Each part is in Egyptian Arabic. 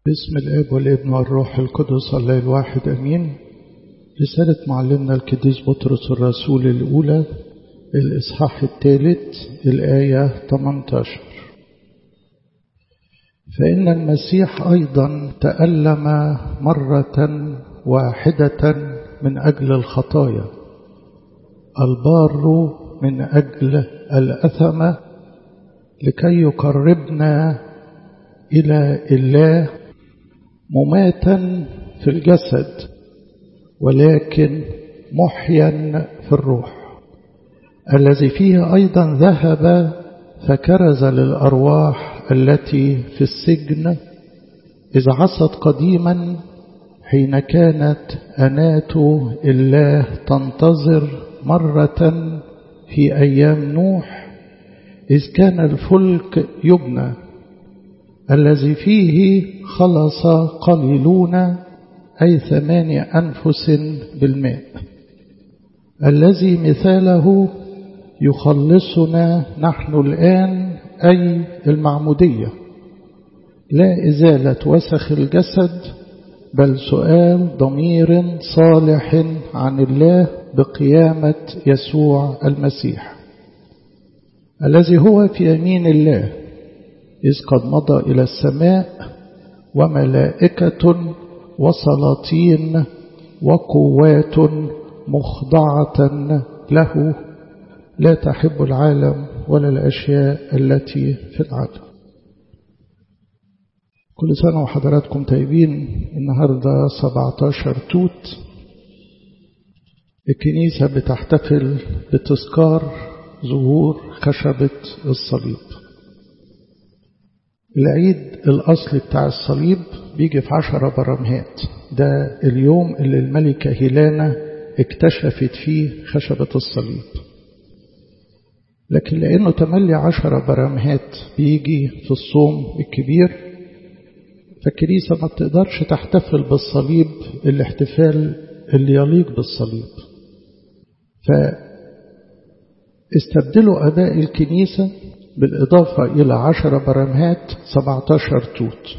باسم الاب والابن والروح القدس الله الواحد امين رسالة معلمنا القديس بطرس الرسول الاولى الاصحاح الثالث الايه 18 فان المسيح ايضا تالم مره واحده من اجل الخطايا البار من اجل الاثم لكي يقربنا الى الله مماتا في الجسد ولكن محيا في الروح الذي فيه أيضا ذهب فكرز للأرواح التي في السجن إذ عصت قديما حين كانت أنات الله تنتظر مرة في أيام نوح إذ كان الفلك يبنى الذي فيه خلص قليلون أي ثمان أنفس بالماء الذي مثاله يخلصنا نحن الآن أي المعمودية لا إزالة وسخ الجسد بل سؤال ضمير صالح عن الله بقيامة يسوع المسيح الذي هو في يمين الله إذ قد مضى إلى السماء وملائكة وسلاطين وقوات مخضعة له لا تحب العالم ولا الأشياء التي في العالم كل سنة وحضراتكم طيبين النهاردة 17 توت الكنيسة بتحتفل بتذكار ظهور خشبة الصليب العيد الأصلي بتاع الصليب بيجي في عشرة برمهات ده اليوم اللي الملكة هيلانا اكتشفت فيه خشبة الصليب لكن لأنه تملي عشرة برمهات بيجي في الصوم الكبير فالكنيسة ما بتقدرش تحتفل بالصليب الاحتفال اللي يليق بالصليب فاستبدلوا أباء الكنيسة بالإضافة إلى عشر برمهات 17 توت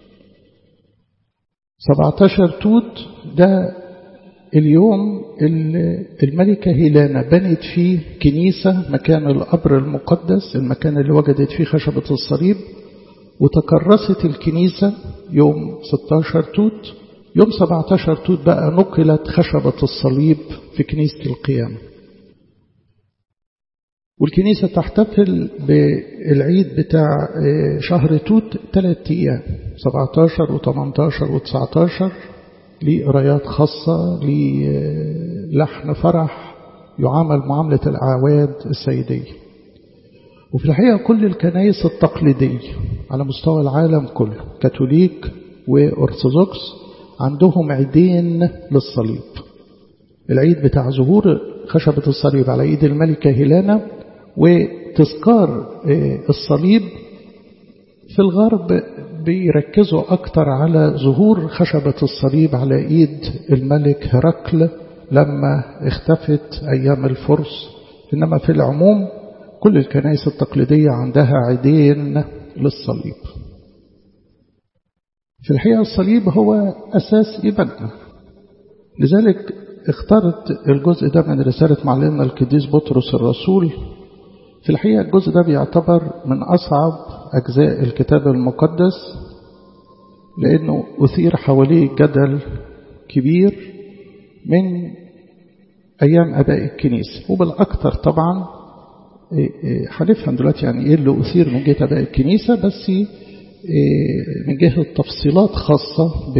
17 توت ده اليوم الملكة هيلانا بنت فيه كنيسة مكان القبر المقدس المكان اللي وجدت فيه خشبة الصليب وتكرست الكنيسة يوم 16 توت يوم 17 توت بقى نقلت خشبة الصليب في كنيسة القيامة والكنيسة تحتفل بالعيد بتاع شهر توت ثلاث أيام 17 و18 و19 لقرايات خاصة للحن فرح يعامل معاملة الأعواد السيدية وفي الحقيقة كل الكنائس التقليدية على مستوى العالم كله كاثوليك وأرثوذكس عندهم عيدين للصليب العيد بتاع ظهور خشبة الصليب على ايد الملكة هيلانا وتذكار الصليب في الغرب بيركزوا أكتر على ظهور خشبة الصليب على إيد الملك هرقل لما اختفت أيام الفرس إنما في العموم كل الكنائس التقليدية عندها عيدين للصليب في الحقيقة الصليب هو أساس إيماننا لذلك اخترت الجزء ده من رسالة معلمنا القديس بطرس الرسول في الحقيقة الجزء ده بيعتبر من أصعب أجزاء الكتاب المقدس لأنه أثير حواليه جدل كبير من أيام أباء الكنيسة وبالأكثر طبعا هنفهم دلوقتي يعني إيه اللي أثير من جهة أباء الكنيسة بس من جهة تفصيلات خاصة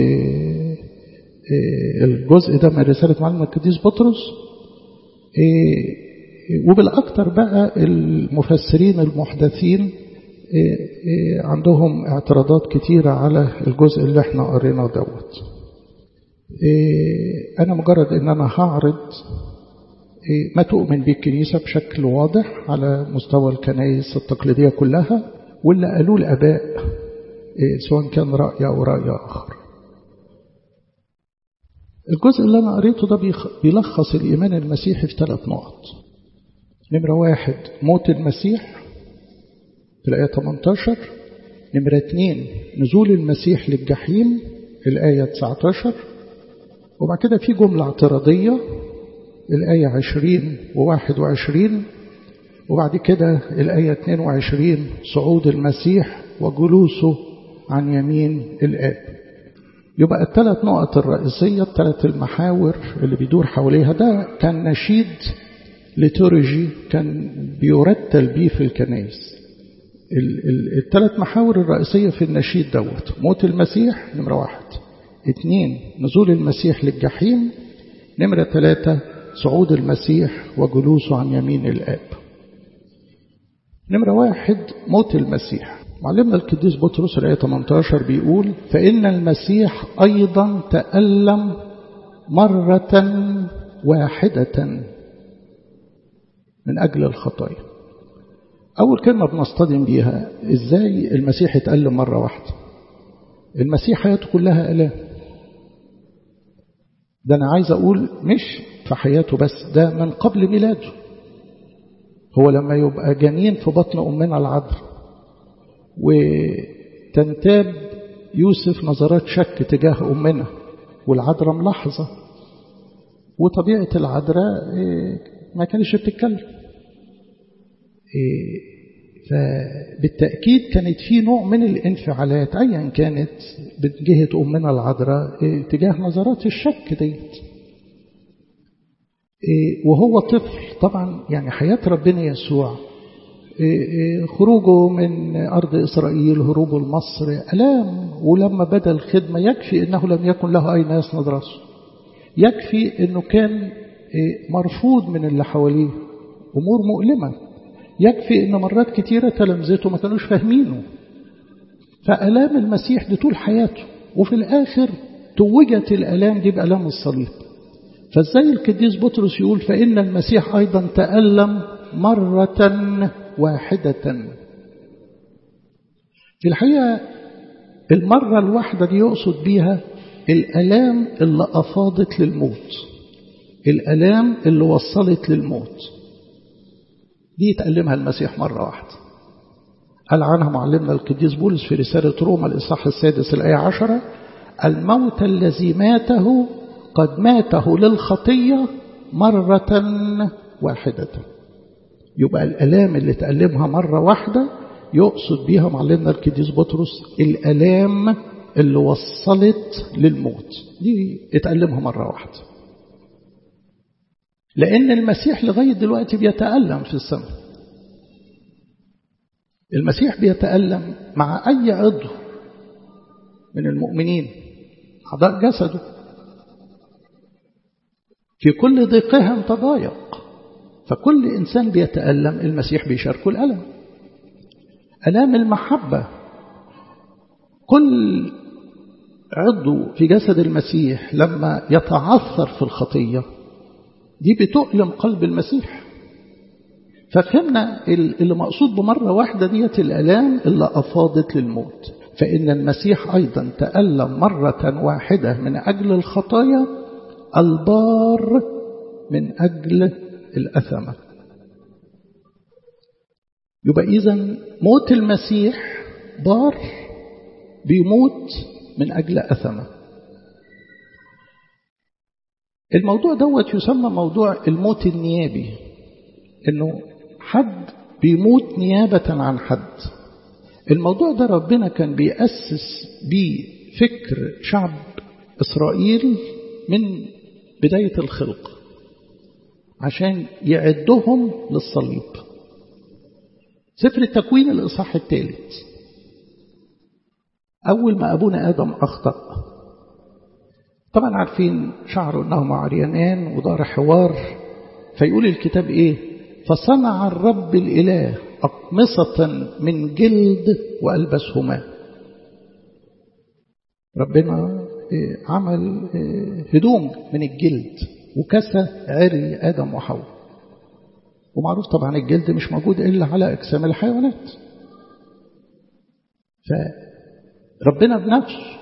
بالجزء ده من رسالة معلم القديس بطرس وبالأكثر بقى المفسرين المحدثين عندهم اعتراضات كتيرة على الجزء اللي احنا قريناه دوت أنا مجرد أن أنا هعرض ما تؤمن به الكنيسة بشكل واضح على مستوى الكنائس التقليدية كلها واللي قالوه الآباء سواء كان رأي أو رأي آخر الجزء اللي أنا قريته ده بيلخص الإيمان المسيحي في ثلاث نقط نمرة واحد موت المسيح في الآية 18 نمرة اتنين نزول المسيح للجحيم الآية 19 وبعد كده في جملة اعتراضية الآية 20 و21 وبعد كده الآية 22 صعود المسيح وجلوسه عن يمين الآب يبقى الثلاث نقط الرئيسية الثلاث المحاور اللي بيدور حواليها ده كان نشيد ليتورجي كان بيرتل بيه في الكنائس الثلاث محاور الرئيسية في النشيد دوت موت المسيح نمرة واحد اثنين نزول المسيح للجحيم نمرة ثلاثة صعود المسيح وجلوسه عن يمين الآب نمرة واحد موت المسيح معلمنا القديس بطرس الآية 18 بيقول فإن المسيح أيضا تألم مرة واحدة من أجل الخطايا أول كلمة بنصطدم بيها إزاي المسيح يتألم مرة واحدة المسيح حياته كلها ألام ده أنا عايز أقول مش في حياته بس ده من قبل ميلاده هو لما يبقى جنين في بطن أمنا العذراء وتنتاب يوسف نظرات شك تجاه أمنا والعذراء ملاحظة وطبيعة العذراء ما كانش بتتكلم فبالتأكيد كانت في نوع من الانفعالات أيا كانت من جهة أمنا العذراء تجاه نظرات الشك ديت وهو طفل طبعا يعني حياة ربنا يسوع خروجه من أرض إسرائيل هروبه لمصر ألام ولما بدأ الخدمة يكفي أنه لم يكن له أين يسند راسه يكفي أنه كان مرفوض من اللي حواليه أمور مؤلمة يكفي أن مرات كتيرة تلامذته ما كانوش فاهمينه فألام المسيح دي طول حياته وفي الآخر توجت الألام دي بألام الصليب فازاي القديس بطرس يقول فإن المسيح أيضا تألم مرة واحدة في الحقيقة المرة الواحدة دي يقصد بيها الألام اللي أفاضت للموت الألام اللي وصلت للموت دي يتألمها المسيح مرة واحدة قال عنها معلمنا القديس بولس في رسالة روما الإصحاح السادس الآية عشرة الموت الذي ماته قد ماته للخطية مرة واحدة يبقى الألام اللي تألمها مرة واحدة يقصد بيها معلمنا القديس بطرس الألام اللي وصلت للموت دي اتألمها مرة واحدة لأن المسيح لغاية دلوقتي بيتألم في السماء المسيح بيتألم مع أي عضو من المؤمنين أعضاء جسده في كل ضيقهم تضايق فكل إنسان بيتألم المسيح بيشاركه الألم ألام المحبة كل عضو في جسد المسيح لما يتعثر في الخطية دي بتؤلم قلب المسيح ففهمنا اللي مقصود بمرة واحدة ديت الألام اللي أفاضت للموت فإن المسيح أيضا تألم مرة واحدة من أجل الخطايا البار من أجل الأثمة يبقى إذا موت المسيح بار بيموت من أجل أثمة الموضوع دوت يسمى موضوع الموت النيابي انه حد بيموت نيابة عن حد الموضوع ده ربنا كان بيأسس بيه فكر شعب إسرائيل من بداية الخلق عشان يعدهم للصليب سفر التكوين الإصحاح الثالث أول ما أبونا آدم أخطأ طبعا عارفين شعروا أنهما عريانان ودار حوار فيقول الكتاب إيه فصنع الرب الإله أقمصة من جلد وألبسهما ربنا عمل هدوم من الجلد وكسى عري آدم وحواء ومعروف طبعا الجلد مش موجود إلا على أجسام الحيوانات فربنا بنفسه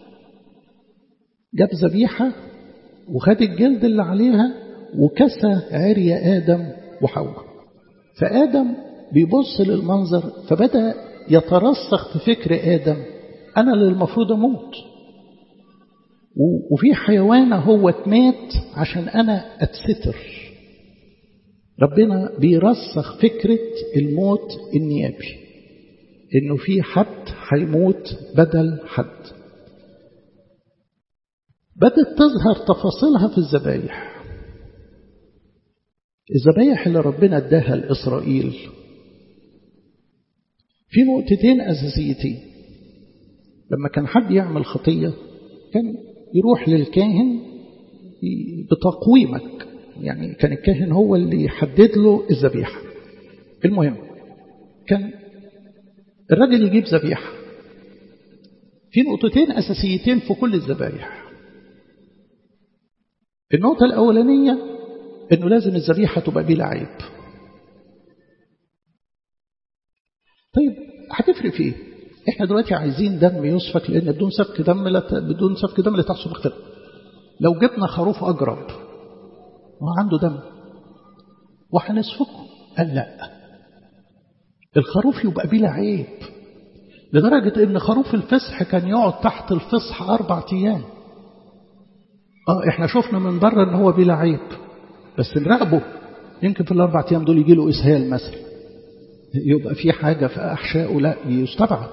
جاب ذبيحة وخد الجلد اللي عليها وكسى عري آدم وحواء فآدم بيبص للمنظر فبدأ يترسخ في فكر آدم أنا اللي المفروض أموت وفي حيوان هو مات عشان أنا أتستر ربنا بيرسخ فكرة الموت النيابي إنه في حد هيموت بدل حد بدأت تظهر تفاصيلها في الذبايح الذبايح اللي ربنا اداها لإسرائيل في نقطتين أساسيتين لما كان حد يعمل خطية كان يروح للكاهن بتقويمك يعني كان الكاهن هو اللي يحدد له الذبيحة المهم كان الراجل يجيب ذبيحة في نقطتين أساسيتين في كل الذبايح النقطة الأولانية إنه لازم الذبيحة تبقى بلا عيب طيب هتفرق في ايه؟ احنا دلوقتي عايزين دم يسفك لان بدون سفك دم لا بدون سفك دم لا تحصل اختلاف لو جبنا خروف اجرب هو عنده دم وهنسفكه قال لا الخروف يبقى بلا عيب لدرجة ان خروف الفسح كان يقعد تحت الفسح اربع ايام اه احنا شفنا من بره ان هو بلا عيب بس نراقبه يمكن في الاربع ايام دول يجي له اسهال مثلا يبقى في حاجة في أحشائه لا يستبعد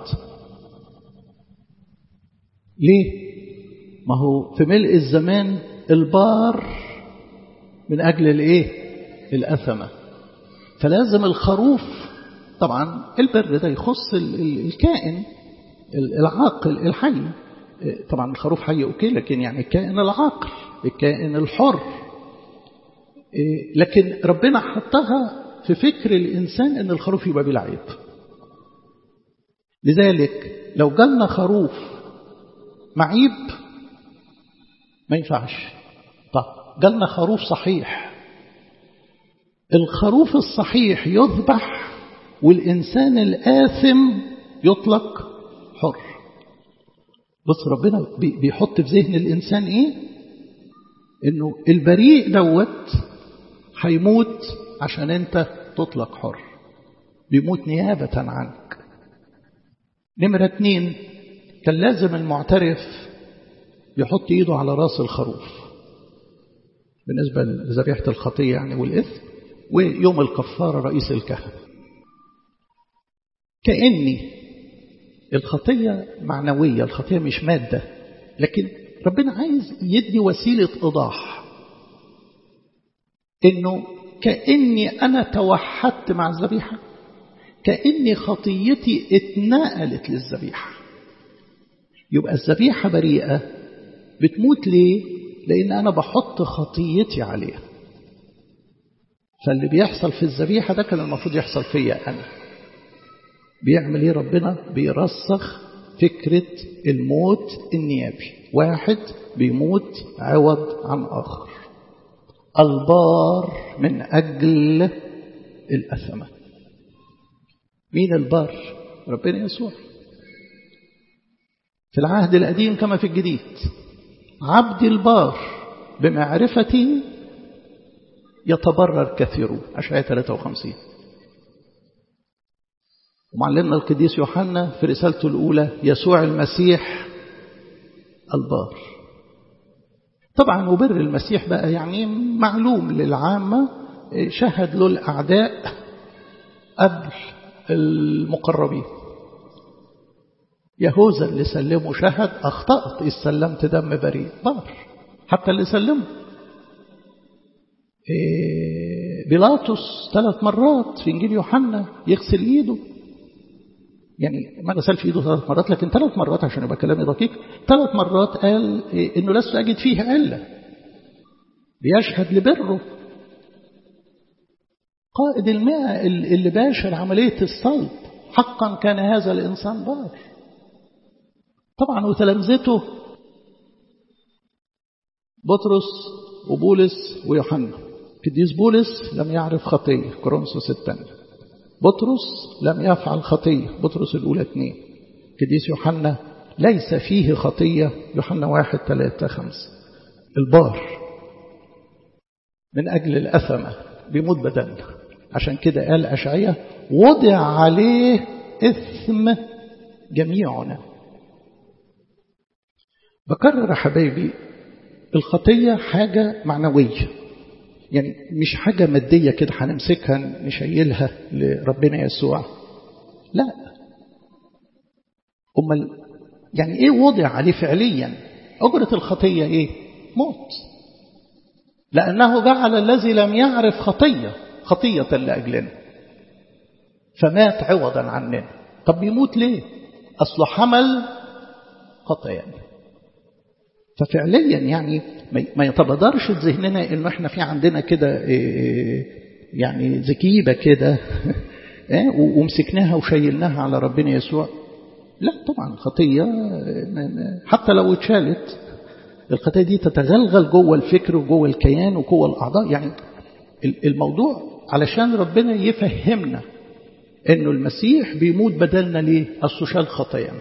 ليه؟ ما هو في ملء الزمان البار من أجل الإيه؟ الأثمة فلازم الخروف طبعا البر ده يخص الكائن العاقل الحي طبعا الخروف حي أوكي لكن يعني الكائن العاقل الكائن الحر لكن ربنا حطها في فكر الإنسان أن الخروف يبقى بلا عيب لذلك لو جالنا خروف معيب ما ينفعش طب جالنا خروف صحيح الخروف الصحيح يذبح والإنسان الآثم يطلق حر بص ربنا بيحط في ذهن الإنسان إيه إنه البريء دوت هيموت عشان أنت تطلق حر بيموت نيابة عنك نمرة اتنين كان لازم المعترف يحط ايده على راس الخروف بالنسبة لذبيحة الخطية يعني والإثم ويوم الكفارة رئيس الكهنة كأني الخطية معنوية الخطية مش مادة لكن ربنا عايز يدي وسيلة إيضاح إنه كأني أنا توحدت مع الذبيحة كأني خطيتي اتنقلت للذبيحة يبقى الذبيحة بريئة بتموت ليه؟ لأن أنا بحط خطيتي عليها فاللي بيحصل في الذبيحة ده كان المفروض يحصل فيا أنا بيعمل ايه ربنا بيرسخ فكرة الموت النيابي واحد بيموت عوض عن آخر البار من أجل الأثمة مين البار ربنا يسوع في العهد القديم كما في الجديد عبد البار بمعرفتي يتبرر كثيرون أشعية 53 ومعلمنا القديس يوحنا في رسالته الأولى يسوع المسيح البار طبعا وبر المسيح بقى يعني معلوم للعامة شهد له الأعداء قبل المقربين يهوذا اللي سلمه شهد أخطأت إذ سلمت دم بريء بار حتى اللي سلمه بيلاطس ثلاث مرات في إنجيل يوحنا يغسل إيده يعني ما غسل في ايده ثلاث مرات لكن ثلاث مرات عشان يبقى كلامي دقيق ثلاث مرات قال انه لست اجد فيه عله بيشهد لبره قائد المئة اللي باشر عملية الصلب حقا كان هذا الإنسان بار طبعا وتلامذته بطرس وبولس ويوحنا قديس بولس لم يعرف خطية كورنثوس الثانية بطرس لم يفعل خطية بطرس الأولى اثنين قديس يوحنا ليس فيه خطية يوحنا واحد ثلاثة خمسة البار من أجل الأثمة بيموت بدلنا عشان كده قال أشعية وضع عليه إثم جميعنا بكرر يا حبايبي الخطية حاجة معنوية يعني مش حاجة مادية كده هنمسكها نشيلها لربنا يسوع لا أمال يعني إيه وضع عليه فعليا أجرة الخطية إيه موت لأنه جعل الذي لم يعرف خطية خطية لأجلنا فمات عوضا عننا طب بيموت ليه أصله حمل خطايانا ففعليا يعني ما يتبادرش ذهننا انه احنا في عندنا كده يعني زكيبه كده ومسكناها وشيلناها على ربنا يسوع لا طبعا الخطيه حتى لو اتشالت الخطيه دي تتغلغل جوه الفكر وجوه الكيان وجوه الاعضاء يعني الموضوع علشان ربنا يفهمنا انه المسيح بيموت بدلنا ليه اصله شال خطايانا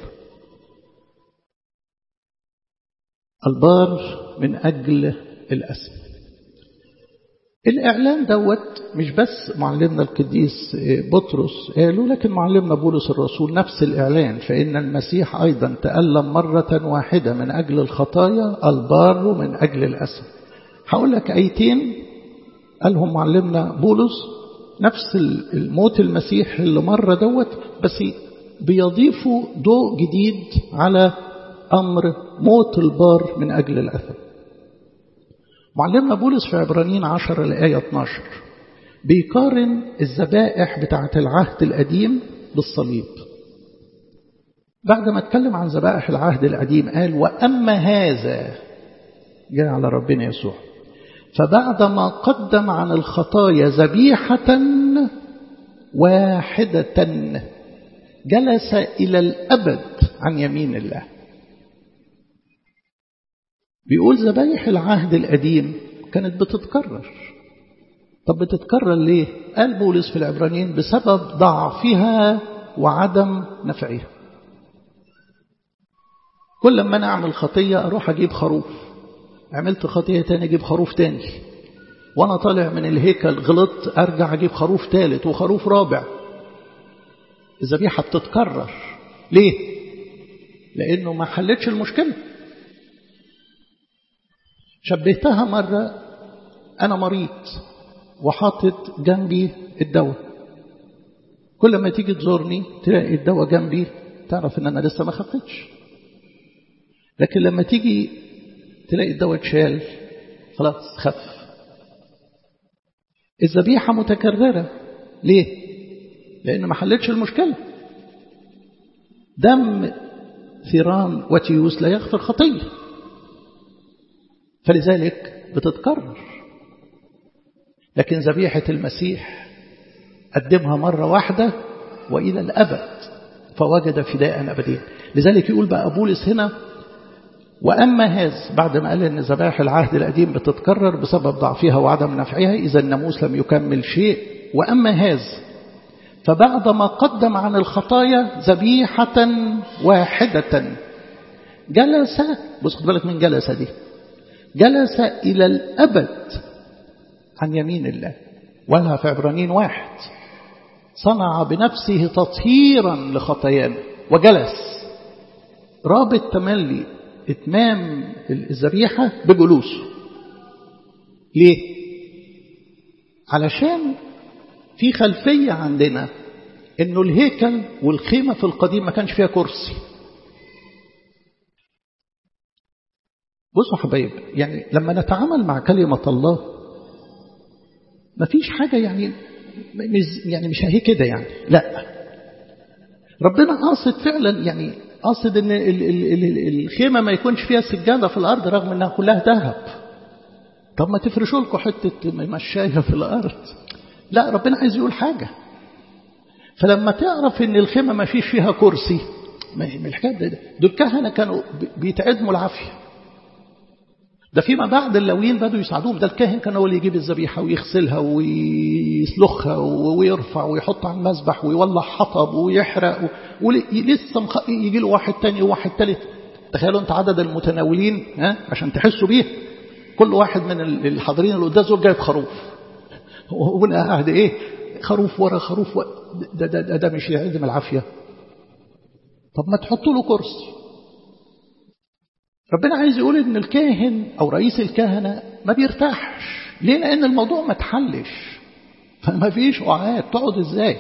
البار من أجل الأسم الإعلان دوت مش بس معلمنا القديس بطرس قالوا لكن معلمنا بولس الرسول نفس الإعلان فإن المسيح أيضا تألم مرة واحدة من أجل الخطايا البار من أجل الأسم هقول لك أيتين قالهم معلمنا بولس نفس الموت المسيح اللي مر دوت بس بيضيفوا ضوء جديد على أمر موت البار من أجل الأثم معلمنا بولس في عبرانيين 10 الآية 12 بيقارن الذبائح بتاعة العهد القديم بالصليب بعد ما اتكلم عن ذبائح العهد القديم قال وأما هذا جاء على ربنا يسوع فبعدما قدم عن الخطايا ذبيحة واحدة جلس إلى الأبد عن يمين الله بيقول ذبايح العهد القديم كانت بتتكرر طب بتتكرر ليه قال بولس في العبرانيين بسبب ضعفها وعدم نفعها كل لما انا اعمل خطيه اروح اجيب خروف عملت خطيه تاني اجيب خروف تاني وانا طالع من الهيكل غلطت ارجع اجيب خروف ثالث وخروف رابع الذبيحه بتتكرر ليه لانه ما حلتش المشكله شبهتها مرة أنا مريض وحاطط جنبي الدواء كل ما تيجي تزورني تلاقي الدواء جنبي تعرف ان انا لسه ما خفتش لكن لما تيجي تلاقي الدواء اتشال خلاص خف الذبيحة متكررة ليه؟ لأن ما حلتش المشكلة دم ثيران وتيوس لا يغفر خطيه فلذلك بتتكرر لكن ذبيحة المسيح قدمها مرة واحدة وإلى الأبد فوجد فداء أبدين لذلك يقول بقى بولس هنا وأما هذا بعد ما قال أن ذبائح العهد القديم بتتكرر بسبب ضعفها وعدم نفعها إذا الناموس لم يكمل شيء وأما هذا فبعدما قدم عن الخطايا ذبيحة واحدة جلس بص خد بالك من جلس دي جلس إلى الأبد عن يمين الله ولها في عبرانين واحد صنع بنفسه تطهيرا لخطايانا وجلس رابط تملي إتمام الذبيحة بجلوسه ليه؟ علشان في خلفية عندنا انه الهيكل والخيمة في القديم ما كانش فيها كرسي بصوا حبايب يعني لما نتعامل مع كلمة الله ما فيش حاجة يعني مش يعني مش هي كده يعني لا ربنا قاصد فعلا يعني قاصد ان ال ال ال الخيمة ما يكونش فيها سجادة في الأرض رغم انها كلها ذهب طب ما تفرشوا لكم حتة مشاية في الأرض لا ربنا عايز يقول حاجة فلما تعرف ان الخيمة ما فيش فيها كرسي ما من الحكاية ده دول الكهنة كانوا بيتعدموا العافية ده فيما بعد اللويين بدوا يساعدوهم ده الكاهن كان هو اللي يجيب الذبيحة ويغسلها ويسلخها ويرفع ويحط على المذبح ويولع حطب ويحرق ولسه يجي له واحد تاني وواحد تالت تخيلوا انت عدد المتناولين ها عشان تحسوا بيه كل واحد من الحاضرين اللي قدام جايب خروف وهنا قاعد ايه خروف ورا خروف ورا ده, ده, ده, ده مش يعدم العافية طب ما تحطوا له كرسي ربنا عايز يقول ان الكاهن او رئيس الكهنة ما بيرتاحش ليه لان الموضوع ما تحلش فما فيش وعاد تقعد ازاي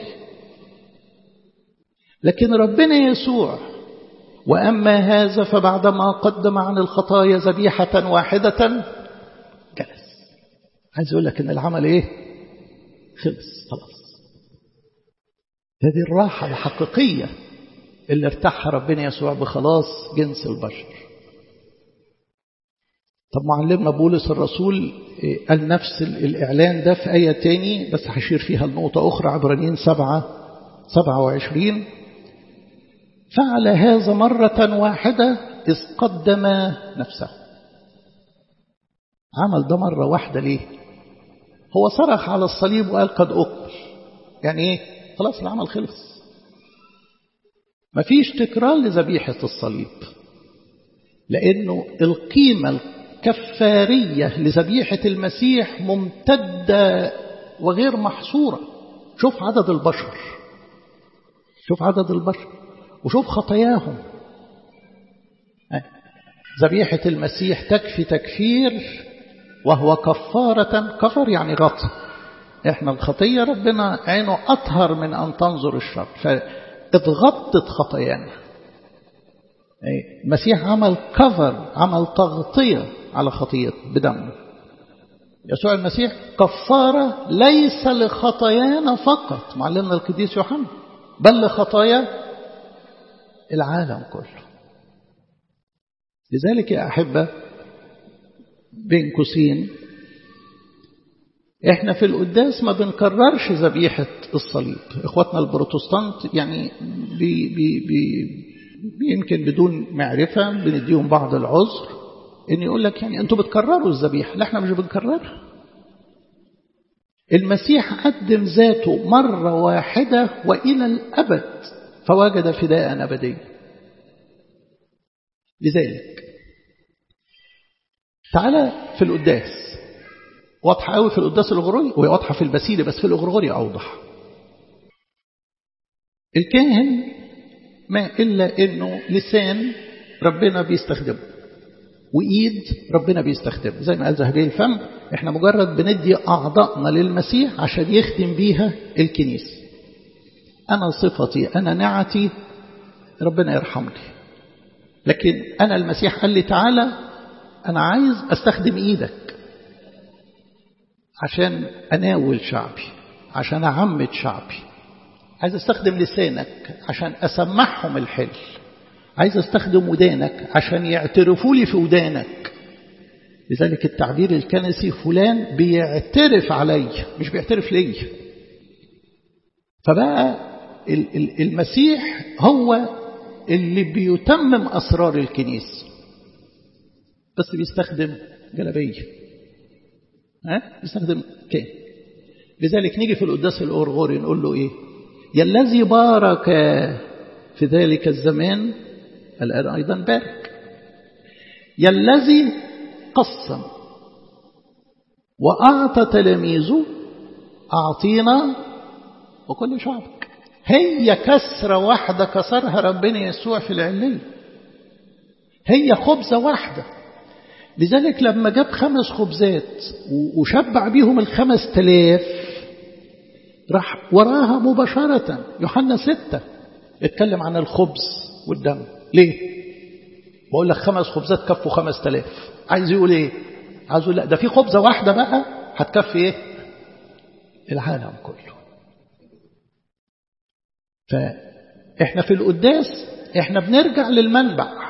لكن ربنا يسوع وأما هذا فبعدما قدم عن الخطايا ذبيحة واحدة جلس عايز يقول لك ان العمل ايه خلص خلاص هذه الراحة الحقيقية اللي ارتاحها ربنا يسوع بخلاص جنس البشر طب معلمنا بولس الرسول قال نفس الإعلان ده في آية تاني بس هشير فيها النقطة أخرى عبرانيين سبعة سبعة وعشرين فعل هذا مرة واحدة إذ قدم نفسه عمل ده مرة واحدة ليه هو صرخ على الصليب وقال قد أقبل يعني إيه خلاص العمل خلص مفيش تكرار لذبيحة الصليب لأنه القيمة الكفارية لذبيحة المسيح ممتدة وغير محصورة شوف عدد البشر شوف عدد البشر وشوف خطاياهم ذبيحة المسيح تكفي تكفير وهو كفارة كفر يعني غطى احنا الخطية ربنا عينه أطهر من أن تنظر الشر فاتغطت خطايانا المسيح عمل كفر عمل تغطية على خطيئتنا بدمه يسوع المسيح كفارة ليس لخطايانا فقط معلمنا القديس يوحنا بل لخطايا العالم كله لذلك يا أحبة بين قوسين احنا في القداس ما بنكررش ذبيحة الصليب اخواتنا البروتستانت يعني بي بي بي يمكن بدون معرفة بنديهم بعض العذر ان يقول لك يعني انتوا بتكرروا الذبيحة لا احنا مش بنكررها المسيح قدم ذاته مرة واحدة وإلى الأبد فوجد فداء أبديا لذلك تعالى في القداس واضحة قوي في القداس الغروري وهي واضحة في البسيلة بس في الغروري أوضح الكاهن ما إلا إنه لسان ربنا بيستخدمه وإيد ربنا بيستخدمه زي ما قال ذهبي الفم إحنا مجرد بندي أعضائنا للمسيح عشان يخدم بيها الكنيسة أنا صفتي أنا نعتي ربنا يرحمني لكن أنا المسيح قال لي تعالى أنا عايز أستخدم إيدك عشان أناول شعبي عشان أعمد شعبي عايز أستخدم لسانك عشان أسمعهم الحل عايز أستخدم ودانك عشان يعترفوا لي في ودانك لذلك التعبير الكنسي فلان بيعترف علي مش بيعترف لي فبقى المسيح هو اللي بيتمم أسرار الكنيسة بس بيستخدم جلبية ها بيستخدم كان لذلك نيجي في القداس الأورغوري نقول له إيه يا الذي بارك في ذلك الزمان الآن أيضا بارك يا الذي قسم وأعطى تلاميذه أعطينا وكل شعبك هي كسرة واحدة كسرها ربنا يسوع في العلية هي خبزة واحدة لذلك لما جاب خمس خبزات وشبع بيهم الخمس تلاف راح وراها مباشرة يوحنا ستة اتكلم عن الخبز والدم ليه بقول لك خمس خبزات كفوا خمس تلاف عايز يقول ايه عايز يقول لا ده في خبزة واحدة بقى هتكفي ايه العالم كله فاحنا في القداس احنا بنرجع للمنبع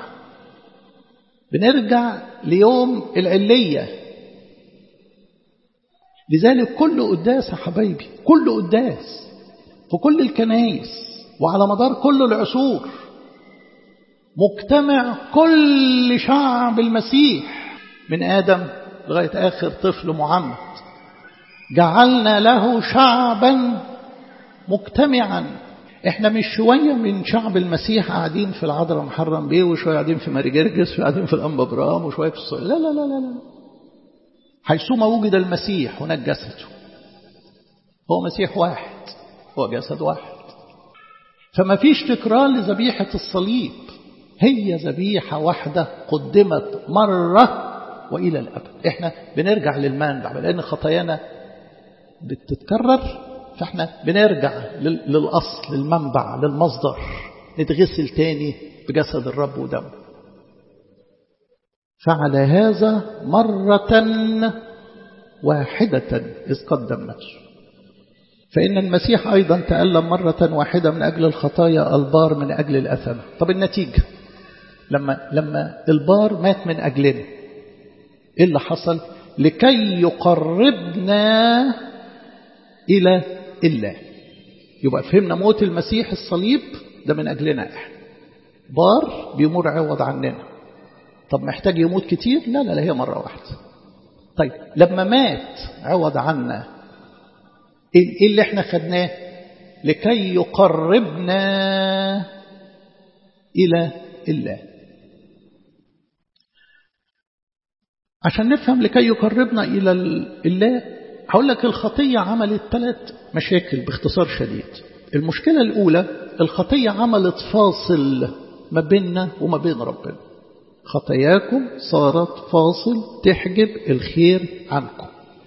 بنرجع ليوم العلية لذلك كل قداس يا حبايبي كل قداس في كل الكنايس وعلى مدار كل العصور مجتمع كل شعب المسيح من آدم لغاية آخر طفل معمد جعلنا له شعبا مجتمعا احنا مش شوية من شعب المسيح قاعدين في العذراء محرم بيه وشوية قاعدين في ماري جرجس وشوية قاعدين في الأنبا برام وشوية في الصلاة لا لا لا لا لا حيثما وجد المسيح هناك جسده هو مسيح واحد هو جسد واحد فما فيش تكرار لذبيحة الصليب هي ذبيحة واحدة قدمت مرة وإلى الأبد إحنا بنرجع للمنبع لأن خطايانا بتتكرر فإحنا بنرجع للأصل للمنبع للمصدر نتغسل تاني بجسد الرب ودمه فعل هذا مرة واحدة إذ قدم نفسه فإن المسيح أيضا تألم مرة واحدة من أجل الخطايا البار من أجل الأثم طب النتيجة لما, لما البار مات من أجلنا إيه اللي حصل لكي يقربنا إلى الله يبقى فهمنا موت المسيح الصليب ده من أجلنا إحنا بار بيمر عوض عننا طب محتاج يموت كتير لا لا لا هي مرة واحدة طيب لما مات عوض عنا ايه اللي احنا خدناه لكي يقربنا إلى الله عشان نفهم لكي يقربنا إلى الله هقول لك الخطية عملت ثلاث مشاكل باختصار شديد المشكلة الأولى الخطية عملت فاصل ما بيننا وما بين ربنا خطاياكم صارت فاصل تحجب الخير عنكم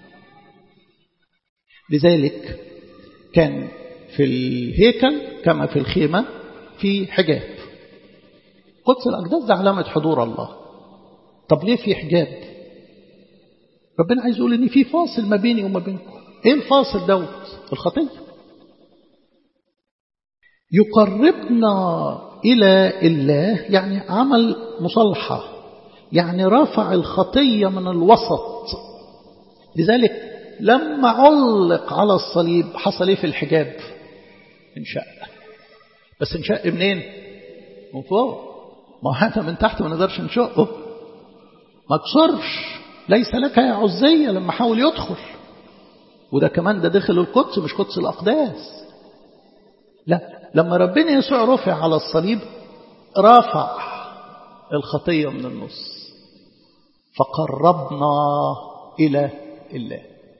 لذلك كان في الهيكل كما في الخيمة في حجاب قدس الأقداس ده علامة حضور الله طب ليه في حجاب ربنا عايز يقول ان في فاصل ما بيني وما بينكم ايه الفاصل دوت الخطيه يقربنا الى الله يعني عمل مصالحه يعني رفع الخطيه من الوسط لذلك لما علق على الصليب حصل ايه في الحجاب انشق بس انشق منين من فوق ما احنا من تحت ما نقدرش نشقه ما تصرش ليس لك يا عزية لما حاول يدخل وده كمان ده دخل القدس مش قدس الأقداس لا لما ربنا يسوع رفع على الصليب رفع الخطية من النص فقربنا إلى الله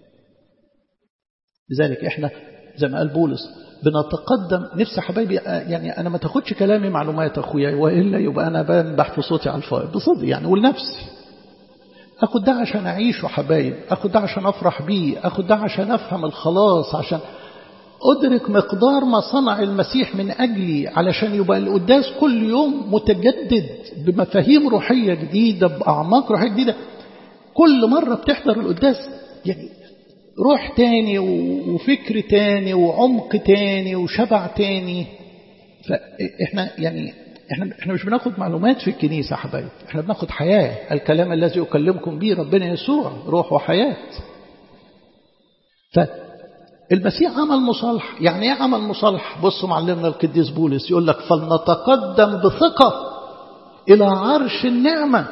لذلك احنا زي ما قال بولس بنتقدم نفسي حبايبي يعني أنا ما تاخدش كلامي معلومات أخويا وإلا يبقى أنا بنبح في صوتي على الفائض بصدق يعني ولنفسي أخد ده عشان أعيشه حبايب أخد ده عشان أفرح بيه أخد ده عشان أفهم الخلاص عشان أدرك مقدار ما صنع المسيح من أجلي علشان يبقى القداس كل يوم متجدد بمفاهيم روحية جديدة بأعماق روحية جديدة كل مرة بتحضر القداس يعني روح تاني وفكر تاني وعمق تاني وشبع تاني فإحنا يعني احنا احنا مش بناخد معلومات في الكنيسة يا حبايب احنا بناخد حياة الكلام الذي أكلمكم به ربنا يسوع روح وحياة فالمسيح عمل مصالح يعني ايه عمل مصالح بصوا معلمنا القديس بولس يقول لك فلنتقدم بثقة إلى عرش النعمة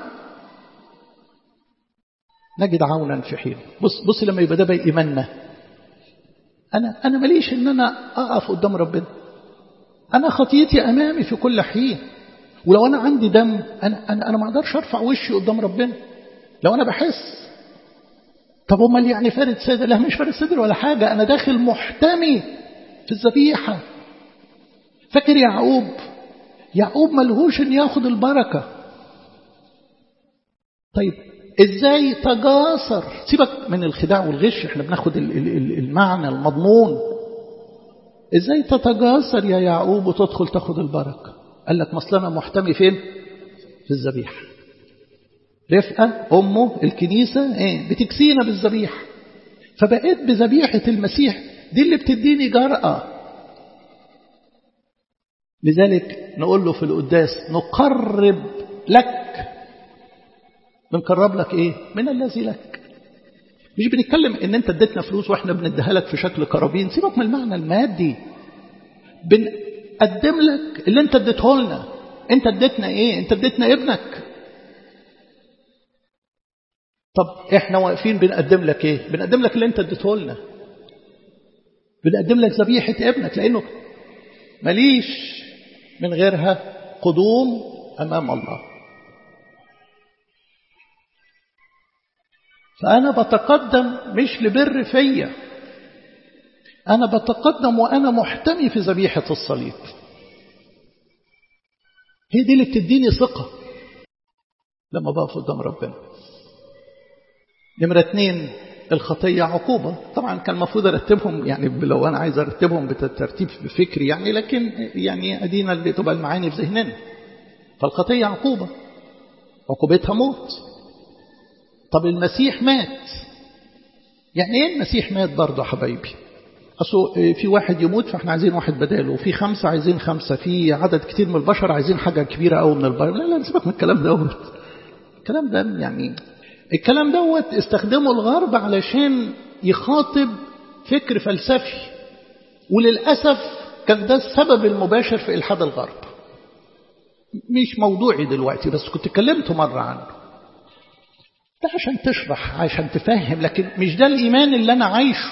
نجد عونا في حين بص بص لما يبقى ده بقى إيماننا أنا أنا ماليش إن أنا أقف قدام ربنا أنا خطيتي أمامي في كل حين ولو أنا عندي دم أنا أنا أنا ما أقدرش أرفع وشي قدام ربنا لو أنا بحس طب أمال يعني فارد صدر لا مش فارد صدر ولا حاجة أنا داخل محتمي في الذبيحة فاكر يعقوب يعقوب ملهوش إن ياخد البركة طيب ازاي تجاسر سيبك من الخداع والغش احنا بناخد المعنى المضمون ازاي تتجاسر يا يعقوب وتدخل تاخد البركة قال لك مصلنا محتمي فين في الذبيحة رفقة أمه الكنيسة ايه بتكسينا بالذبيحة فبقيت بذبيحة المسيح دي اللي بتديني جرأة لذلك نقول له في القداس نقرب لك بنقرب لك ايه من الذي لك مش بنتكلم ان انت اديتنا فلوس واحنا بنديها لك في شكل كرابين سيبك من المعنى المادي بنقدم لك اللي انت اديته لنا انت اديتنا ايه انت اديتنا ابنك طب احنا واقفين بنقدم لك ايه بنقدم لك اللي انت اديته لنا بنقدم لك ذبيحه ابنك لانه ماليش من غيرها قدوم امام الله فأنا بتقدم مش لبر فيا أنا بتقدم وأنا محتمي في ذبيحة الصليب هي دي اللي بتديني ثقة لما بقف قدام ربنا نمرة اتنين الخطية عقوبة طبعا كان المفروض أرتبهم يعني لو أنا عايز أرتبهم بترتيب فكري يعني لكن يعني أدينا اللي تبقى المعاني في ذهننا فالخطية عقوبة عقوبتها موت طب المسيح مات يعني ايه المسيح مات برضه يا حبايبي أصل في واحد يموت فاحنا عايزين واحد بداله وفي خمسة عايزين خمسة في عدد كتير من البشر عايزين حاجة كبيرة أو من البشر لا لا نسيبك من الكلام دوت الكلام ده يعني الكلام دوت استخدمه الغرب علشان يخاطب فكر فلسفي وللأسف كان ده السبب المباشر في إلحاد الغرب مش موضوعي دلوقتي بس كنت اتكلمت مرة عنه ده عشان تشرح عشان تفهم لكن مش ده الإيمان اللي أنا عايشه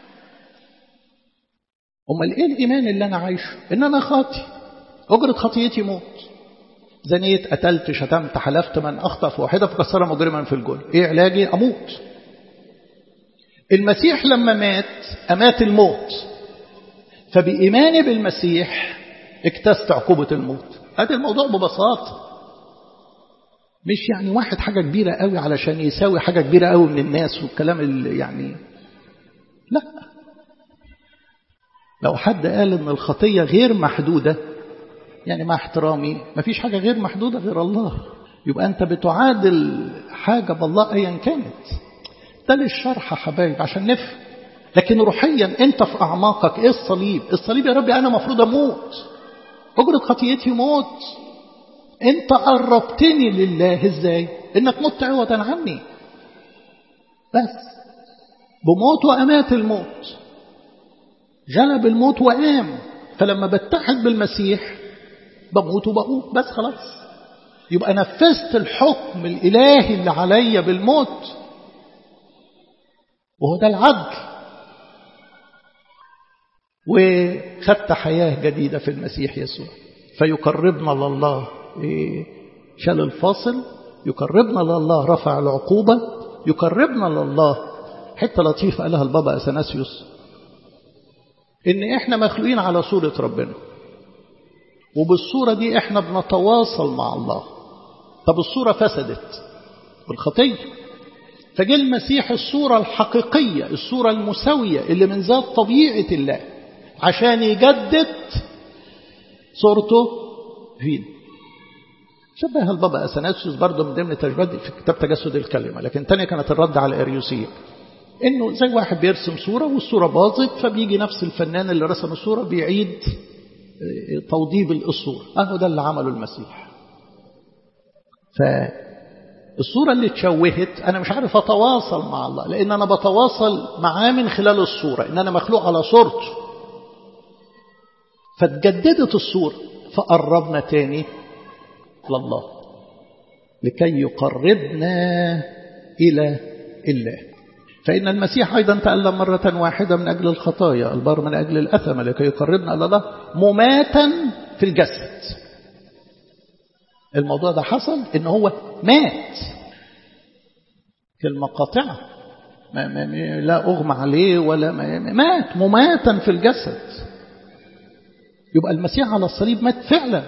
أمال إيه الإيمان اللي أنا عايشه إن أنا خاطي أجرة خطيتي موت زنيت قتلت شتمت حلفت من أخطأ في واحدة فكسر مجرما في الجول إيه علاجي أموت المسيح لما مات أمات الموت فبإيماني بالمسيح اكتست عقوبة الموت هذا الموضوع ببساطة مش يعني واحد حاجة كبيرة قوي علشان يساوي حاجة كبيرة قوي من الناس والكلام اللي يعني لا لو حد قال ان الخطية غير محدودة يعني مع احترامي ما فيش حاجة غير محدودة غير الله يبقى أنت بتعادل حاجة بالله أيا كانت ده للشرح يا حبايب عشان نفهم لكن روحيا أنت في أعماقك إيه الصليب الصليب يا ربي أنا مفروض أموت أجرة خطيتي موت أنت قربتني لله إزاي إنك مت عوضا عني بس بموت وأمات الموت جلب الموت وقام فلما بتحد بالمسيح بموت وبقوم بس خلاص يبقى نفذت الحكم الإلهي اللي عليا بالموت وهو ده العدل وخدت حياة جديدة في المسيح يسوع فيقربنا لله شال الفاصل يقربنا لله رفع العقوبة يقربنا لله حتة لطيفة قالها البابا أثناسيوس إن إحنا مخلوقين على صورة ربنا وبالصورة دي إحنا بنتواصل مع الله طب الصورة فسدت بالخطية فجاء المسيح الصورة الحقيقية الصورة المساوية اللي من ذات طبيعة الله عشان يجدد صورته فينا شبه البابا أثناسيوس برضه من ضمن تجربات في كتاب تجسد الكلمة لكن تانية كانت الرد على الأريوسية إنه زي واحد بيرسم صورة والصورة باظت فبيجي نفس الفنان اللي رسم الصورة بيعيد توضيب الصورة أهو ده اللي عمله المسيح فالصورة اللي اتشوهت أنا مش عارف أتواصل مع الله لأن أنا بتواصل معاه من خلال الصورة إن أنا مخلوق على صورته فتجددت الصورة فقربنا تاني لله لكي يقربنا إلى الله فإن المسيح أيضا تألم مرة واحدة من أجل الخطايا البار من أجل الأثم لكي يقربنا إلى الله مماتا في الجسد الموضوع ده حصل إن هو مات كلمة قاطعة ما ما لا أغمى عليه ولا ما مات مماتا في الجسد يبقى المسيح على الصليب مات فعلا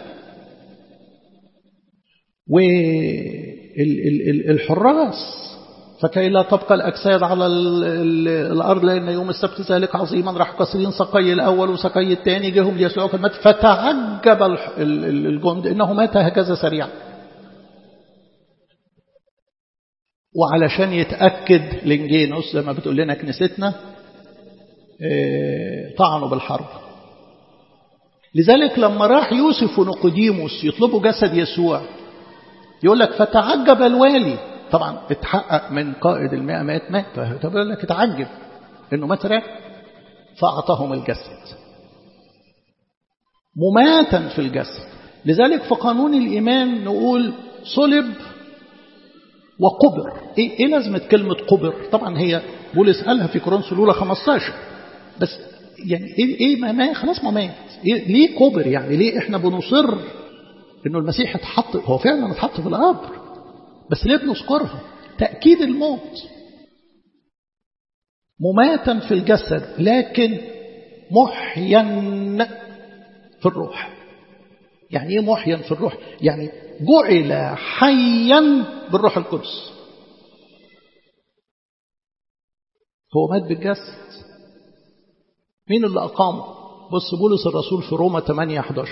والحراس فكي لا تبقى الأجساد على الأرض لأن يوم السبت ذلك عظيما راح كسرين سقي الأول وسقي الثاني جهم ليسوع كلمات فتعجب الجند إنه مات هكذا سريعا وعلشان يتأكد لنجينوس زي ما بتقول لنا كنيستنا طعنوا بالحرب لذلك لما راح يوسف ونقوديموس يطلبوا جسد يسوع يقول لك فتعجب الوالي طبعا اتحقق من قائد المئة مات مات طب يقول لك اتعجب انه مات راح فأعطاهم الجسد مماتا في الجسد لذلك في قانون الإيمان نقول صلب وقبر ايه, إيه لازمة كلمة قبر طبعا هي بولس قالها في كورنثوس الأولى 15 بس يعني ايه, إيه ما, ما خلاص ما مات إيه ليه قبر يعني ليه احنا بنصر انه المسيح اتحط هو فعلا اتحط في القبر بس ليه بنذكرها تأكيد الموت مماتا في الجسد لكن محيا في الروح يعني ايه محيا في الروح يعني جعل حيا بالروح القدس هو مات بالجسد مين اللي أقامه بص بولس الرسول في روما 8 11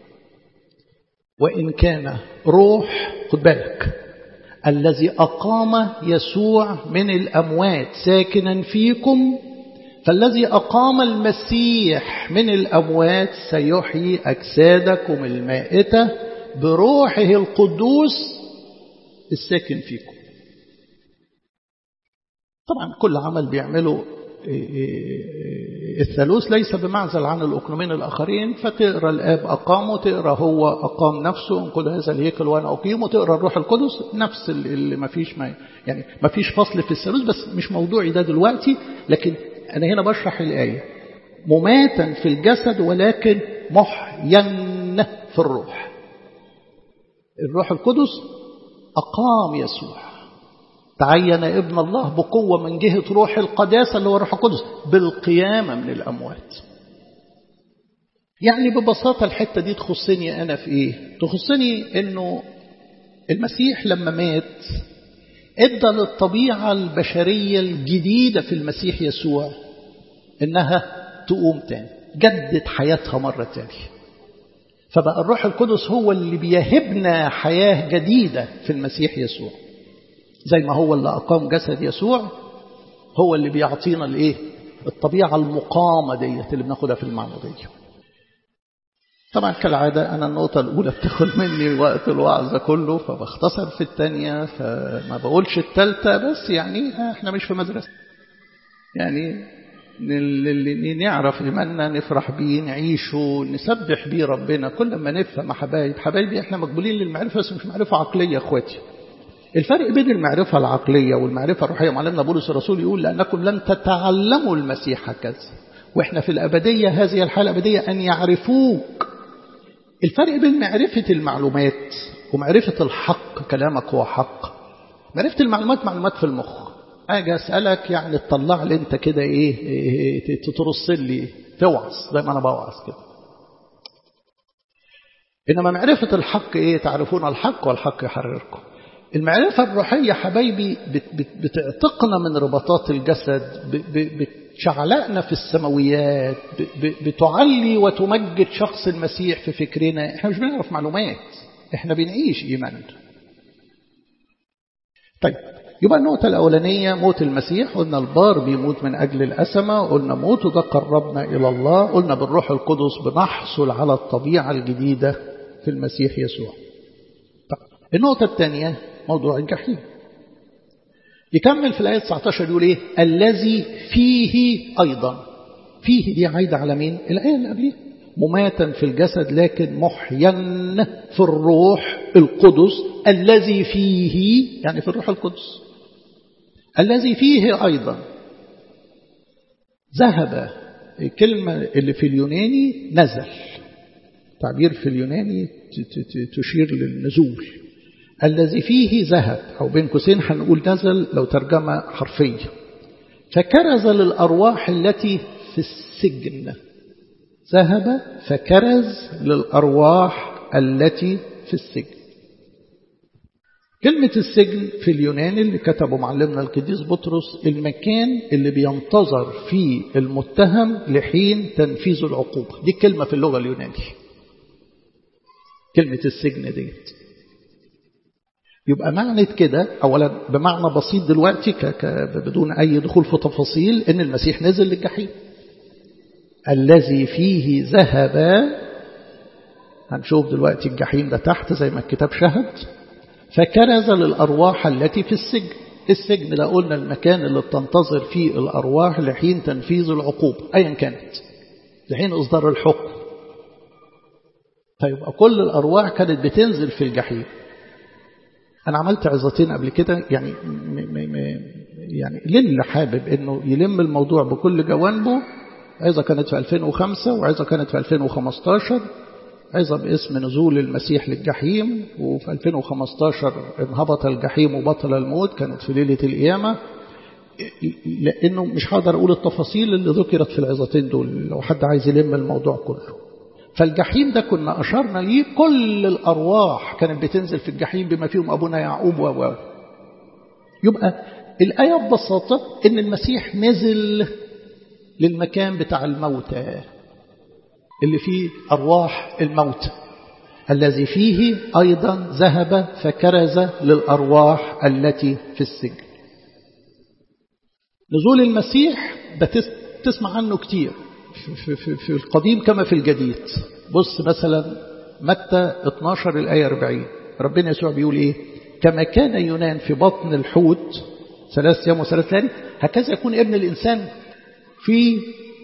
وإن كان روح خد بالك الذي أقام يسوع من الأموات ساكنا فيكم فالذي أقام المسيح من الأموات سيحيي أجسادكم المائتة بروحه القدوس الساكن فيكم طبعا كل عمل بيعمله الثالوث ليس بمعزل عن الأقنومين الآخرين فتقرأ الآب أقامه تقرأ هو أقام نفسه انقل هذا الهيكل وأنا أقيمه تقرأ الروح القدس نفس اللي ما فيش ما يعني ما فيش فصل في الثالوث بس مش موضوعي ده دلوقتي لكن أنا هنا بشرح الآية مماتا في الجسد ولكن محيا في الروح الروح القدس أقام يسوع تعين ابن الله بقوة من جهة روح القداسة اللي هو الروح القدس بالقيامة من الأموات يعني ببساطة الحتة دي تخصني أنا في إيه تخصني أنه المسيح لما مات ادى للطبيعة البشرية الجديدة في المسيح يسوع إنها تقوم تاني جدد حياتها مرة تانية فبقى الروح القدس هو اللي بيهبنا حياة جديدة في المسيح يسوع زي ما هو اللي أقام جسد يسوع هو اللي بيعطينا الإيه الطبيعة المقامة ديت اللي بناخدها في المعمودية طبعا كالعادة أنا النقطة الأولى بتاخد مني وقت الوعظ كله فبختصر في الثانية فما بقولش الثالثة بس يعني احنا مش في مدرسة يعني اللي نعرف إيماننا نفرح بيه نعيشه نسبح بيه ربنا كل ما نفهم حبايب حبايبي احنا مقبولين للمعرفة بس مش معرفة عقلية يا اخواتي الفرق بين المعرفة العقلية والمعرفة الروحية معلمنا بولس الرسول يقول لأنكم لم تتعلموا المسيح هكذا وإحنا في الأبدية هذه الحالة الأبدية أن يعرفوك الفرق بين معرفة المعلومات ومعرفة الحق كلامك هو حق معرفة المعلومات معلومات في المخ أجي أسألك يعني تطلع لي أنت كده إيه, إيه ترص لي توعظ زي ما أنا بوعظ كده إنما معرفة الحق إيه تعرفون الحق والحق يحرركم المعرفة الروحية حبايبي بتعتقنا من رباطات الجسد بتشعلقنا في السماويات بتعلي وتمجد شخص المسيح في فكرنا احنا مش بنعرف معلومات احنا بنعيش إيمان طيب يبقى النقطة الأولانية موت المسيح قلنا البار بيموت من أجل الأسمة قلنا موته ده قربنا إلى الله قلنا بالروح القدس بنحصل على الطبيعة الجديدة في المسيح يسوع النقطة الثانية موضوع الجحيم يكمل في الآية 19 يقول إيه الذي فيه أيضا فيه دي عايدة على مين الآية اللي قبليه مماتا في الجسد لكن محيا في الروح القدس الذي فيه يعني في الروح القدس الذي فيه أيضا ذهب الكلمة اللي في اليوناني نزل تعبير في اليوناني تشير للنزول الذي فيه ذهب أو بين قوسين هنقول نزل لو ترجمة حرفية فكرز للأرواح التي في السجن ذهب فكرز للأرواح التي في السجن كلمة السجن في اليوناني اللي كتبه معلمنا القديس بطرس المكان اللي بينتظر فيه المتهم لحين تنفيذ العقوبة دي كلمة في اللغة اليونانية كلمة السجن ديت يبقى معنى كده أولا بمعنى بسيط دلوقتي ك ك بدون أي دخول في تفاصيل إن المسيح نزل للجحيم الذي فيه ذهب هنشوف دلوقتي الجحيم ده تحت زي ما الكتاب شهد فكرز للأرواح التي في السجن السجن ده قلنا المكان اللي بتنتظر فيه الأرواح لحين تنفيذ العقوبة أيا كانت لحين إصدار الحكم فيبقى كل الأرواح كانت بتنزل في الجحيم أنا عملت عظتين قبل كده يعني م م م يعني للي حابب إنه يلم الموضوع بكل جوانبه عظة كانت في 2005 وعظة كانت في 2015 عظة باسم نزول المسيح للجحيم وفي 2015 انهبط الجحيم وبطل الموت كانت في ليلة القيامة لأنه مش هقدر أقول التفاصيل اللي ذكرت في العظتين دول لو حد عايز يلم الموضوع كله فالجحيم ده كنا أشرنا ليه كل الأرواح كانت بتنزل في الجحيم بما فيهم أبونا يعقوب و يبقى الآية ببساطة إن المسيح نزل للمكان بتاع الموتى اللي فيه أرواح الموتى الذي فيه أيضا ذهب فكرز للأرواح التي في السجن نزول المسيح ده تسمع عنه كتير في, في, في القديم كما في الجديد بص مثلا متى 12 الآية 40 ربنا يسوع بيقول إيه كما كان يونان في بطن الحوت ثلاث أيام وثلاث ليالي هكذا يكون ابن الإنسان في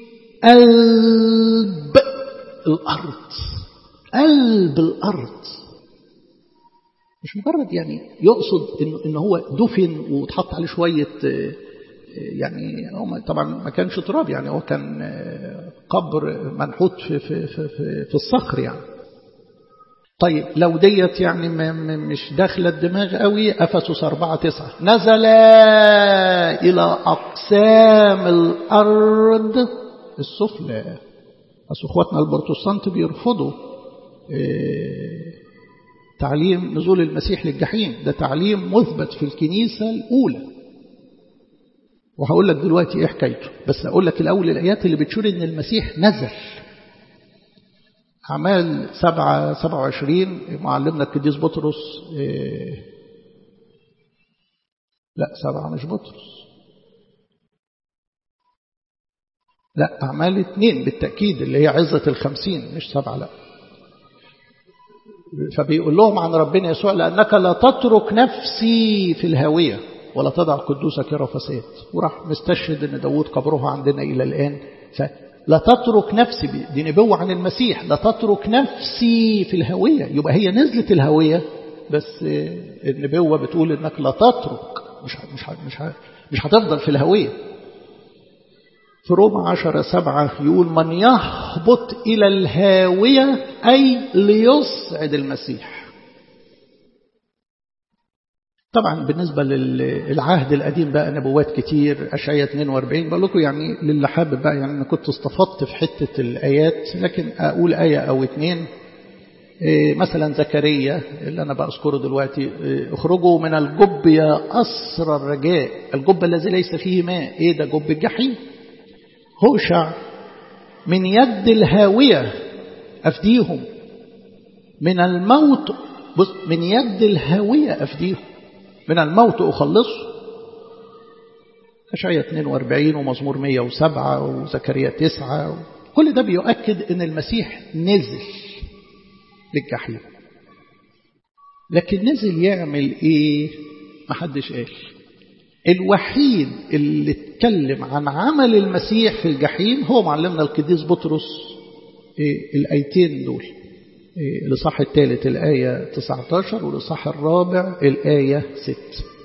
قلب الأرض قلب الأرض مش مجرد يعني يقصد إن, إن هو دفن وتحط عليه شوية يعني هو طبعا ما كانش تراب يعني هو كان قبر منحوت في, في, في, في, في الصخر يعني طيب لو ديت يعني مش داخله الدماغ قوي افسس 4 9 نزل الى اقسام الارض السفلى اصل اخواتنا البروتستانت بيرفضوا تعليم نزول المسيح للجحيم ده تعليم مثبت في الكنيسه الاولى وهقول لك دلوقتي ايه حكايته بس اقول لك الاول الايات اللي بتشير ان المسيح نزل أعمال سبعة سبعة وعشرين معلمنا القديس بطرس إيه لا سبعة مش بطرس لا أعمال اثنين بالتأكيد اللي هي عزة الخمسين مش سبعة لا فبيقول لهم عن ربنا يسوع لأنك لا تترك نفسي في الهاوية ولا تضع قدوسك يرى فساد وراح مستشهد ان داود قبرها عندنا إلى الآن فلا تترك نفسي دي نبوة عن المسيح لا تترك نفسي في الهوية يبقى هي نزلت الهوية بس النبوة بتقول انك لا تترك مش مش مش مش هتفضل في الهوية في روما عشرة سبعة يقول من يهبط إلى الهاوية أي ليصعد المسيح طبعا بالنسبة للعهد القديم بقى نبوات كتير أشعية 42 بقول لكم يعني للي حابب بقى يعني أنا كنت استفدت في حتة الآيات لكن أقول آية أو اتنين مثلا زكريا اللي أنا بأذكره دلوقتي اخرجوا من الجب يا أسر الرجاء الجب الذي ليس فيه ماء إيه ده جب الجحيم هوشع من يد الهاوية أفديهم من الموت بص من يد الهاوية أفديهم من الموت أخلصه أشعية 42 ومزمور 107 وزكريا 9 كل ده بيؤكد أن المسيح نزل للجحيم لكن نزل يعمل إيه محدش قال الوحيد اللي اتكلم عن عمل المسيح في الجحيم هو معلمنا القديس بطرس إيه الآيتين دول إيه الإصحاح الثالث الآية 19 والإصحاح الرابع الآية 6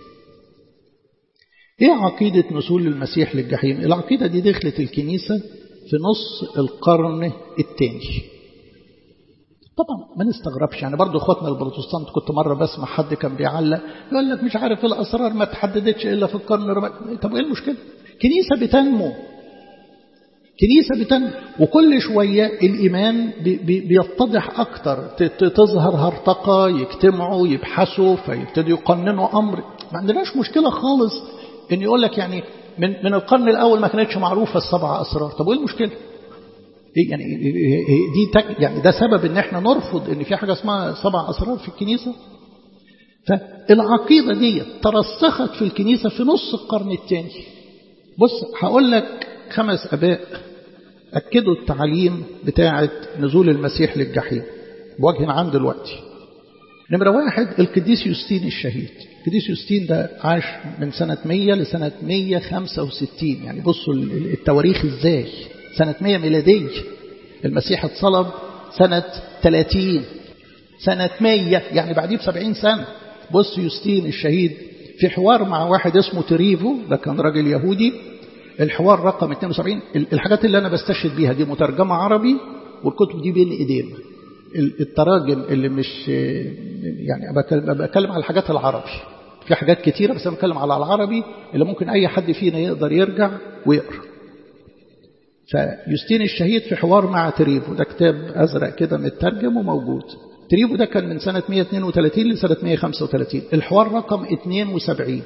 إيه عقيدة نزول المسيح للجحيم العقيدة دي دخلت الكنيسة في نص القرن الثاني طبعا ما نستغربش يعني برضو اخواتنا البروتستانت كنت مرة بسمع حد كان بيعلق يقول لك مش عارف الأسرار ما تحددتش إلا في القرن الرابع طب إيه المشكلة كنيسة بتنمو كنيسة بتنمو وكل شوية الإيمان بي بي بيتضح أكتر تظهر هرطقة يجتمعوا يبحثوا فيبتدوا يقننوا أمر ما عندناش مشكلة خالص إن يقول لك يعني من, من القرن الأول ما كانتش معروفة السبع أسرار طب وإيه المشكلة يعني دي تك يعني ده سبب ان احنا نرفض ان في حاجه اسمها سبع اسرار في الكنيسه فالعقيده دي ترسخت في الكنيسه في نص القرن الثاني بص هقول لك خمس اباء اكدوا التعليم بتاعه نزول المسيح للجحيم بوجه عام دلوقتي نمرة واحد القديس يوستين الشهيد القديس يوستين ده عاش من سنة 100 لسنة 165 يعني بصوا التواريخ ازاي سنة 100 ميلادية المسيح اتصلب سنة 30 سنة 100 يعني بعديه بسبعين سنة بص يوستين الشهيد في حوار مع واحد اسمه تريفو ده كان راجل يهودي الحوار رقم 72 الحاجات اللي أنا بستشهد بيها دي مترجمة عربي والكتب دي بين إيدينا التراجم اللي مش يعني بتكلم على الحاجات العربي في حاجات كتيرة بس أنا بتكلم على العربي اللي ممكن أي حد فينا يقدر يرجع ويقرأ فيوستين الشهيد في حوار مع تريفو ده كتاب أزرق كده مترجم وموجود تريفو ده كان من سنة 132 لسنة 135 الحوار رقم 72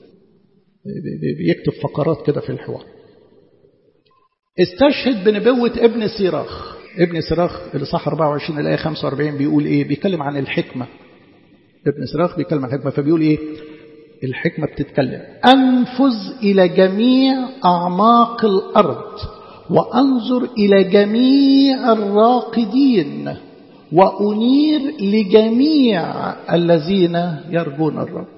بيكتب فقرات كده في الحوار استشهد بنبوة ابن سيراخ ابن سيراخ اللي صح 24 الآية 45 بيقول إيه بيتكلم عن الحكمة ابن سيراخ بيتكلم عن الحكمة فبيقول إيه الحكمة بتتكلم أنفذ إلى جميع أعماق الأرض وأنظر إلى جميع الراقدين وأنير لجميع الذين يرجون الرب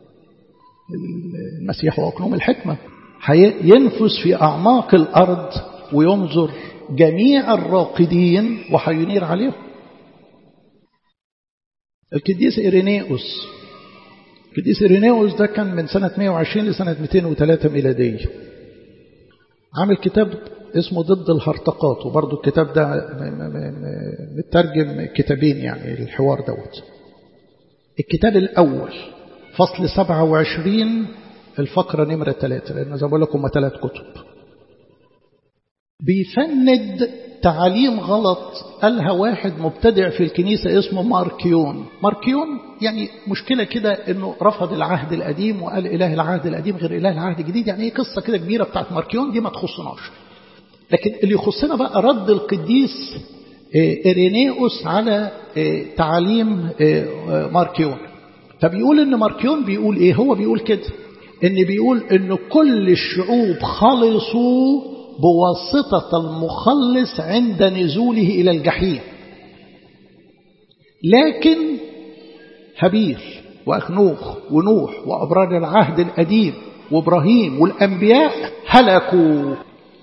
المسيح هو أقنوم الحكمة ينفذ في أعماق الأرض وينظر جميع الراقدين وحينير عليهم القديس إيرينيوس القديس إيرينيوس ده كان من سنة 120 لسنة 203 ميلادية عامل كتاب اسمه ضد الهرطقات وبرضه الكتاب ده مترجم كتابين يعني الحوار دوت الكتاب الأول فصل 27 الفقرة نمرة 3 لأن زي ما بقول لكم هم ثلاث كتب بيفند تعاليم غلط قالها واحد مبتدع في الكنيسة اسمه ماركيون ماركيون يعني مشكلة كده انه رفض العهد القديم وقال اله العهد القديم غير اله العهد الجديد يعني ايه قصة كده كبيرة بتاعت ماركيون دي ما تخصناش لكن اللي يخصنا بقى رد القديس إيرينيوس على تعاليم ماركيون فبيقول ان ماركيون بيقول ايه هو بيقول كده ان بيقول ان كل الشعوب خلصوا بواسطة المخلص عند نزوله إلى الجحيم لكن هابيل وأخنوخ ونوح وأبرار العهد القديم وإبراهيم والأنبياء هلكوا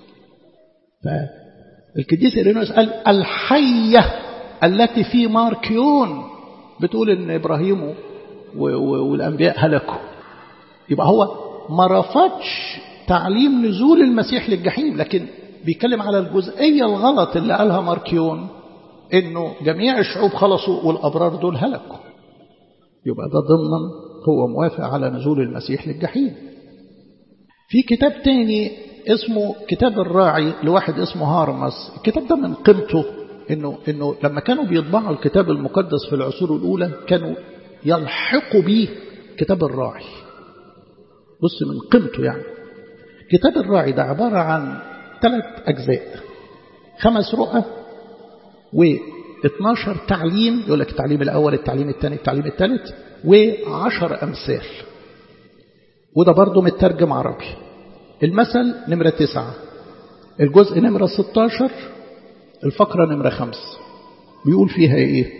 فالقديس إيرينوس قال الحية التي في ماركيون بتقول إن إبراهيم والأنبياء هلكوا يبقى هو ما رفضش تعليم نزول المسيح للجحيم لكن بيتكلم على الجزئية الغلط اللي قالها ماركيون انه جميع الشعوب خلصوا والابرار دول هلكوا يبقى ده ضمنا هو موافق على نزول المسيح للجحيم في كتاب تاني اسمه كتاب الراعي لواحد اسمه هارمس الكتاب ده من قيمته انه انه لما كانوا بيطبعوا الكتاب المقدس في العصور الاولى كانوا يلحقوا بيه كتاب الراعي بص من قيمته يعني كتاب الراعي ده عبارة عن ثلاث أجزاء خمس رؤى و12 تعليم يقول لك التعليم الأول التعليم الثاني التعليم الثالث و10 أمثال وده برضه مترجم عربي المثل نمرة تسعة الجزء نمرة 16 الفقرة نمرة خمس بيقول فيها إيه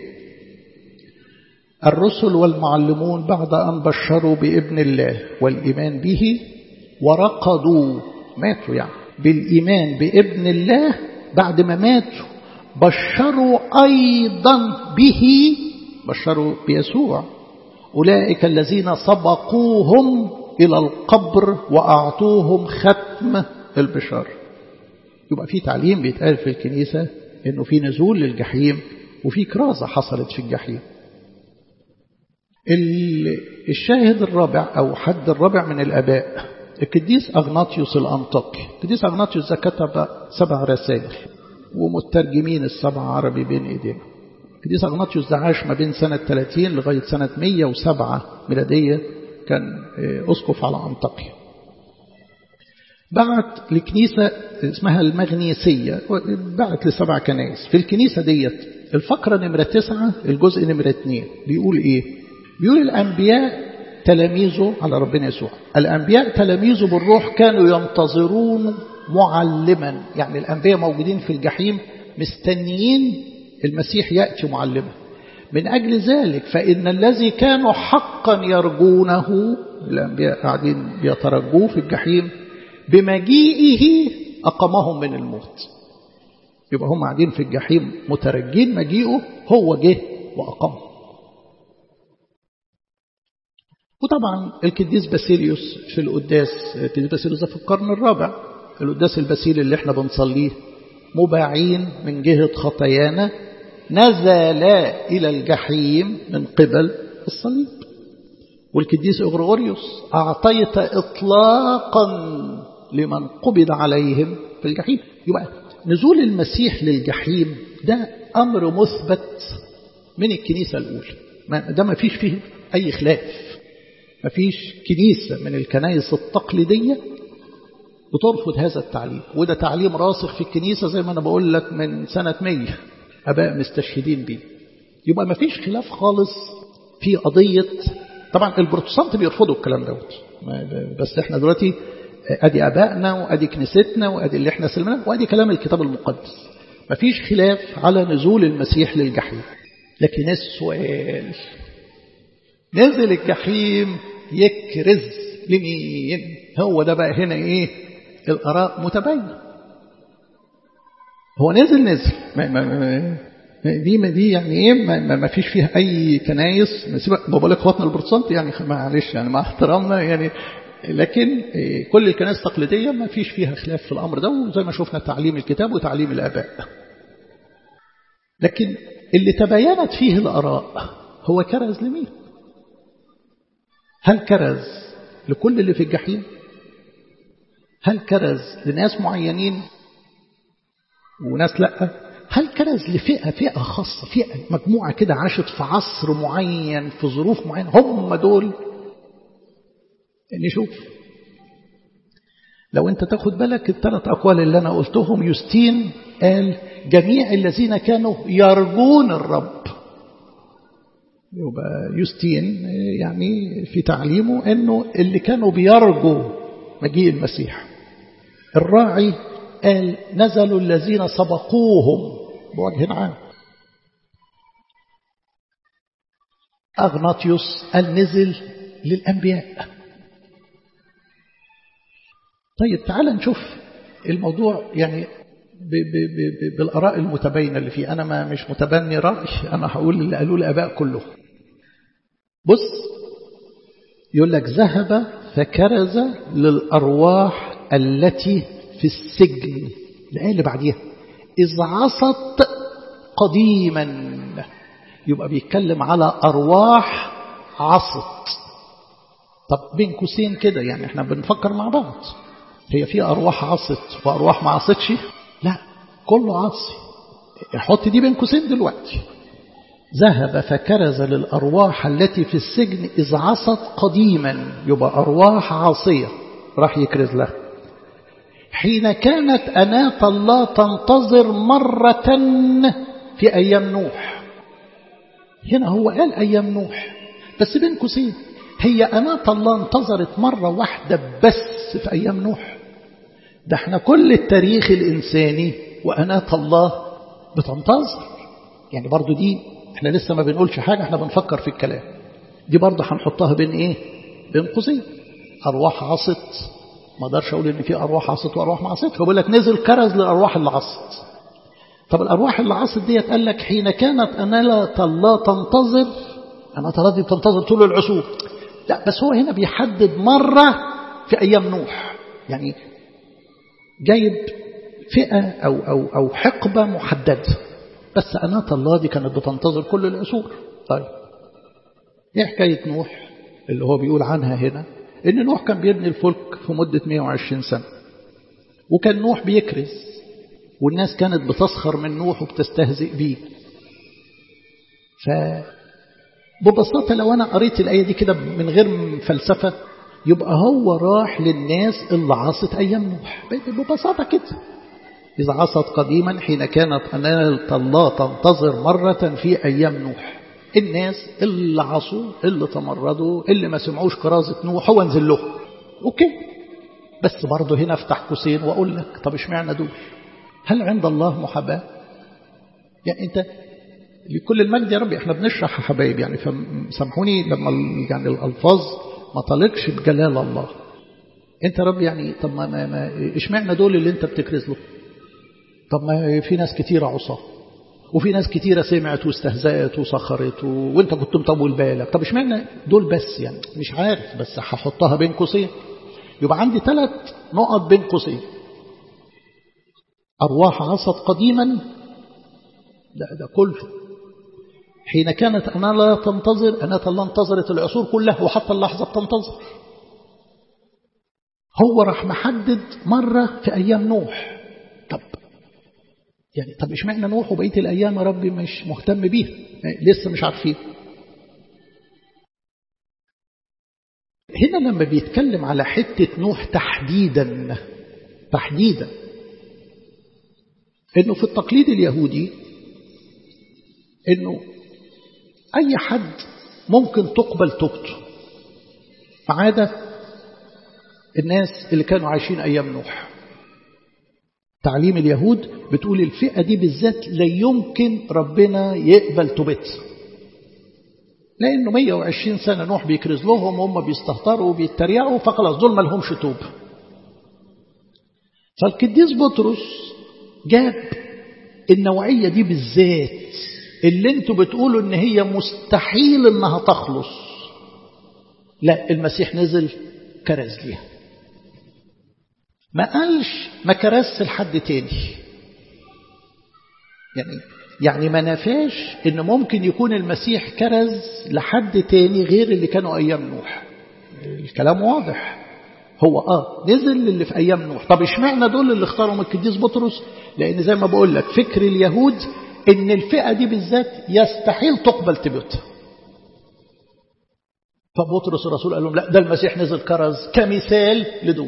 الرسل والمعلمون بعد أن بشروا بابن الله والإيمان به ورقدوا ماتوا يعني بالإيمان بابن الله بعد ما ماتوا بشروا أيضا به بشروا بيسوع أولئك الذين سبقوهم إلى القبر وأعطوهم ختم البشار يبقى في تعليم بيتقال في الكنيسة إنه في نزول للجحيم وفي كرازة حصلت في الجحيم الشاهد الرابع أو حد الرابع من الأباء القديس أغناطيوس الأنطاكي القديس أغناطيوس ده كتب سبع رسائل ومترجمين السبع عربي بين إيدينا القديس أغناطيوس ده عاش ما بين سنة 30 لغاية سنة 107 ميلادية كان أسقف على أنطاكيا بعت لكنيسة اسمها المغنيسية بعت لسبع كنائس في الكنيسة ديت الفقرة نمرة تسعة الجزء نمرة اتنين بيقول إيه بيقول الأنبياء تلاميذه على ربنا يسوع الأنبياء تلاميذه بالروح كانوا ينتظرون معلما يعني الأنبياء موجودين في الجحيم مستنيين المسيح يأتي معلما من أجل ذلك فإن الذي كانوا حقا يرجونه الأنبياء قاعدين بيترجوه في الجحيم بمجيئه أقامهم من الموت يبقى هم قاعدين في الجحيم مترجين مجيئه هو جه وأقامهم وطبعا القديس باسيليوس في القداس القديس باسيليوس ده في القرن الرابع القداس الباسيل اللي احنا بنصليه مباعين من جهة خطايانا نزل إلى الجحيم من قبل الصليب والقديس إغريغوريوس أعطيت إطلاقا لمن قبض عليهم في الجحيم يبقى نزول المسيح للجحيم ده أمر مثبت من الكنيسة الأولى ما ده ما فيش فيه أي خلاف ما فيش كنيسة من الكنائس التقليدية بترفض هذا التعليم وده تعليم راسخ في الكنيسة زي ما أنا بقول لك من سنة 100 أباء مستشهدين بيه يبقى ما فيش خلاف خالص في قضية طبعا البروتستانت بيرفضوا الكلام دوت بس احنا دلوقتي ادي ابائنا وادي كنيستنا وادي اللي احنا سلمنا وادي كلام الكتاب المقدس مفيش خلاف على نزول المسيح للجحيم لكن السؤال نزل الجحيم يكرز لمين هو ده بقى هنا ايه الاراء متباينه هو نزل نزل ما ما ما دي ما دي يعني ايه ما, ما فيش فيها اي كنايس سيبك بقول لك اخواتنا البروتستانت يعني معلش يعني مع احترامنا يعني لكن كل الكنائس التقليديه ما فيش فيها خلاف في الامر ده وزي ما شفنا تعليم الكتاب وتعليم الاباء لكن اللي تباينت فيه الاراء هو كرز لمين هل كرز لكل اللي في الجحيم هل كرز لناس معينين وناس لا هل كرز لفئة فئة خاصة فئة مجموعة كده عاشت في عصر معين في ظروف معينة هم دول نشوف لو انت تاخد بالك الثلاث أقوال اللي أنا قلتهم يوستين قال جميع الذين كانوا يرجون الرب يبقى يوستين يعني في تعليمه أنه اللي كانوا بيرجوا مجيء المسيح الراعي قال نزلوا الذين سبقوهم بوجه عام أغناطيوس قال نزل للأنبياء طيب تعال نشوف الموضوع يعني ب ب ب بالآراء المتباينة اللي فيه أنا ما مش متبني رأي أنا هقول اللي قالوه الآباء كلهم بص يقول لك ذهب فكرز للأرواح التي في السجن الآية اللي بعديها إذ عصت قديما يبقى بيتكلم على أرواح عصت طب بين قوسين كده يعني احنا بنفكر مع بعض هي في أرواح عصت وأرواح ما عصتش لا كله عصي حط دي بين قوسين دلوقتي ذهب فكرز للأرواح التي في السجن إذ عصت قديما يبقى أرواح عاصية راح يكرز لها حين كانت أناة الله تنتظر مرة في أيام نوح هنا هو قال أيام نوح بس بين قوسين هي أناة الله انتظرت مرة واحدة بس في أيام نوح ده احنا كل التاريخ الإنساني وأناة الله بتنتظر يعني برضو دي احنا لسه ما بنقولش حاجة احنا بنفكر في الكلام دي برضو هنحطها بين ايه بين قوسين أرواح عصت ما اقدرش اقول ان في ارواح عصت وارواح ما عصتش فبقول لك نزل كرز للارواح اللي عصت طب الارواح اللي عصت ديت قال لك حين كانت انالة الله تنتظر انالة الله دي بتنتظر طول العصور لا بس هو هنا بيحدد مرة في ايام نوح يعني جايب فئة او او او حقبة محددة بس اناة الله دي كانت بتنتظر كل العصور طيب ايه حكاية نوح اللي هو بيقول عنها هنا إن نوح كان بيبني الفلك في مدة 120 سنة وكان نوح بيكرز والناس كانت بتسخر من نوح وبتستهزئ بيه فببساطة لو أنا قريت الآية دي كده من غير فلسفة يبقى هو راح للناس اللي عاصت أيام نوح ببساطة كده إذا عصت قديما حين كانت أنالة الله تنتظر مرة في أيام نوح الناس اللي عصوا اللي تمردوا اللي ما سمعوش كرازة نوح هو انزل له اوكي بس برضه هنا افتح قوسين واقول لك طب اشمعنى دول هل عند الله محاباة يعني انت لكل المجد يا ربي احنا بنشرح يا حبايب يعني فسامحوني لما يعني الالفاظ ما طالتش بجلال الله انت يا رب يعني طب ما, ما, ما اشمعنى دول اللي انت بتكرز له طب ما في ناس كتيرة عصاه وفي ناس كتيرة سمعت واستهزأت وسخرت وانت كنت مطول بالك طب اشمعنى دول بس يعني مش عارف بس هحطها بين قوسين يبقى عندي ثلاث نقط بين قوسين أرواح عصت قديما ده, ده كله حين كانت أنا لا تنتظر أنا الله انتظرت العصور كلها وحتى اللحظة بتنتظر هو راح محدد مرة في أيام نوح طب يعني طب اشمعنى نوح وبقيه الايام يا ربي مش مهتم بيها لسه مش عارفين هنا لما بيتكلم على حتة نوح تحديدا تحديدا انه في التقليد اليهودي انه اي حد ممكن تقبل توبته ما عدا الناس اللي كانوا عايشين ايام نوح تعليم اليهود بتقول الفئة دي بالذات لا يمكن ربنا يقبل توبتها لأنه 120 سنة نوح بيكرز لهم وهم بيستهتروا وبيتريقوا فخلاص دول ما لهمش توب فالقديس بطرس جاب النوعية دي بالذات اللي انتوا بتقولوا ان هي مستحيل انها تخلص لا المسيح نزل كرز ليها ما قالش ما كرزش لحد تاني يعني يعني ما نفاش ان ممكن يكون المسيح كرز لحد تاني غير اللي كانوا ايام نوح الكلام واضح هو اه نزل اللي في ايام نوح طب اشمعنى دول اللي اختارهم القديس بطرس لان زي ما بقول لك فكر اليهود ان الفئه دي بالذات يستحيل تقبل تبيتها فبطرس الرسول قال لهم لا ده المسيح نزل كرز كمثال لدول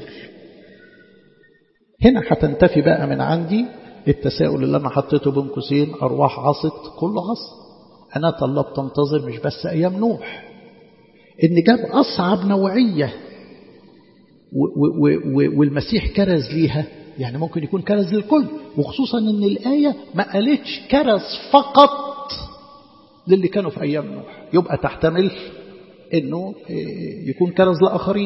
هنا هتنتفي بقى من عندي التساؤل اللي أنا حطيته بين قوسين أرواح عصت كله عص أنا الله بتنتظر مش بس أيام نوح إن جاب أصعب نوعية والمسيح كرز ليها يعني ممكن يكون كرز للكل وخصوصا إن الآية ما قالتش كرز فقط للي كانوا في أيام نوح يبقى تحتمل إنه يكون كرز لآخرين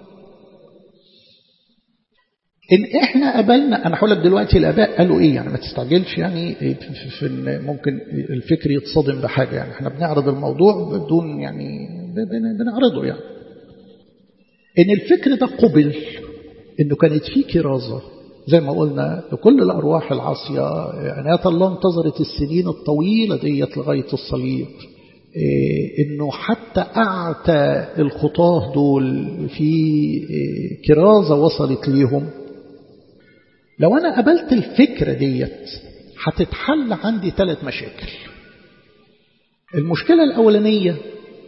إن إحنا قبلنا أنا هقول لك دلوقتي الآباء قالوا إيه يعني ما تستعجلش يعني في ممكن الفكر يتصدم بحاجة يعني إحنا بنعرض الموضوع بدون يعني بنعرضه يعني إن الفكر ده قبل إنه كانت فيه كرازة زي ما قلنا لكل الأرواح العاصية عناية الله انتظرت السنين الطويلة ديت لغاية الصليب انه حتى اعتى الخطاه دول في كرازه وصلت ليهم لو أنا قبلت الفكرة ديت هتتحل عندي ثلاث مشاكل المشكلة الأولانية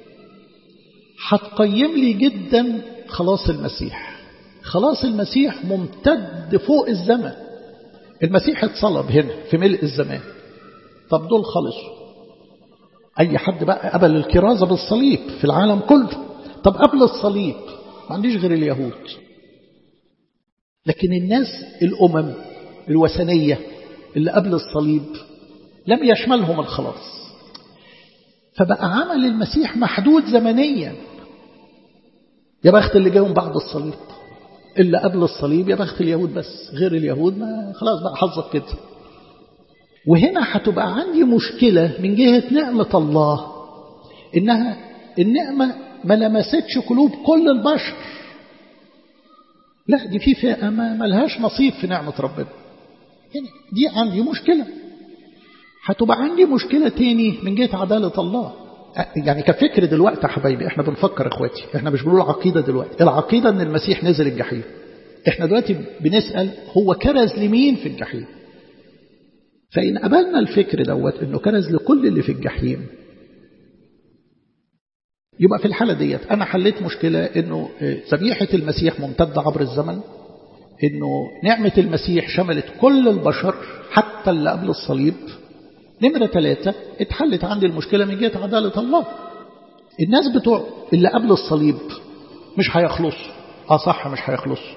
هتقيم لي جدا خلاص المسيح خلاص المسيح ممتد فوق الزمن المسيح اتصلب هنا في ملء الزمان طب دول خلصوا أي حد بقى قبل الكرازة بالصليب في العالم كله طب قبل الصليب ما عنديش غير اليهود لكن الناس الأمم الوثنية اللي قبل الصليب لم يشملهم الخلاص فبقى عمل المسيح محدود زمنيا يا بخت اللي جاهم بعد الصليب اللي قبل الصليب يا بخت اليهود بس غير اليهود ما خلاص بقى حظك كده وهنا هتبقى عندي مشكلة من جهة نعمة الله إنها النعمة ما لمستش قلوب كل البشر لا دي في فئة ما ملهاش نصيب في نعمة ربنا يعني دي عندي مشكلة هتبقى عندي مشكلة تاني من جهة عدالة الله يعني كفكر دلوقتي يا حبايبي احنا بنفكر اخواتي احنا مش بنقول عقيدة دلوقتي العقيدة ان المسيح نزل الجحيم احنا دلوقتي بنسأل هو كرز لمين في الجحيم فإن قبلنا الفكر دوت انه كرز لكل اللي في الجحيم يبقى في الحالة ديت أنا حليت مشكلة أنه ذبيحة المسيح ممتدة عبر الزمن أنه نعمة المسيح شملت كل البشر حتى اللي قبل الصليب نمرة ثلاثة اتحلت عندي المشكلة من جهة عدالة الله الناس بتوع اللي قبل الصليب مش هيخلصوا اه صح مش هيخلصوا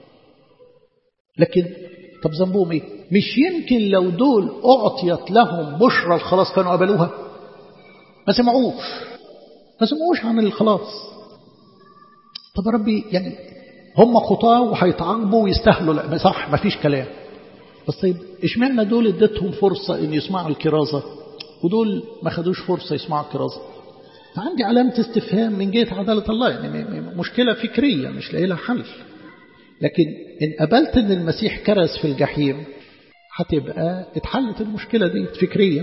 لكن طب ذنبهم ايه مش يمكن لو دول اعطيت لهم بشرى الخلاص كانوا قبلوها ما سمعوش ما سمعوش عن الخلاص طب يا ربي يعني هم خطاة وهيتعاقبوا ويستاهلوا لا صح ما فيش كلام بس طيب اشمعنى دول اديتهم فرصة ان يسمعوا الكرازة ودول ما خدوش فرصة يسمعوا الكرازة فعندي علامة استفهام من جهة عدالة الله يعني مشكلة فكرية مش لاقي لها حل لكن إن قبلت إن المسيح كرز في الجحيم هتبقى اتحلت المشكلة دي فكريا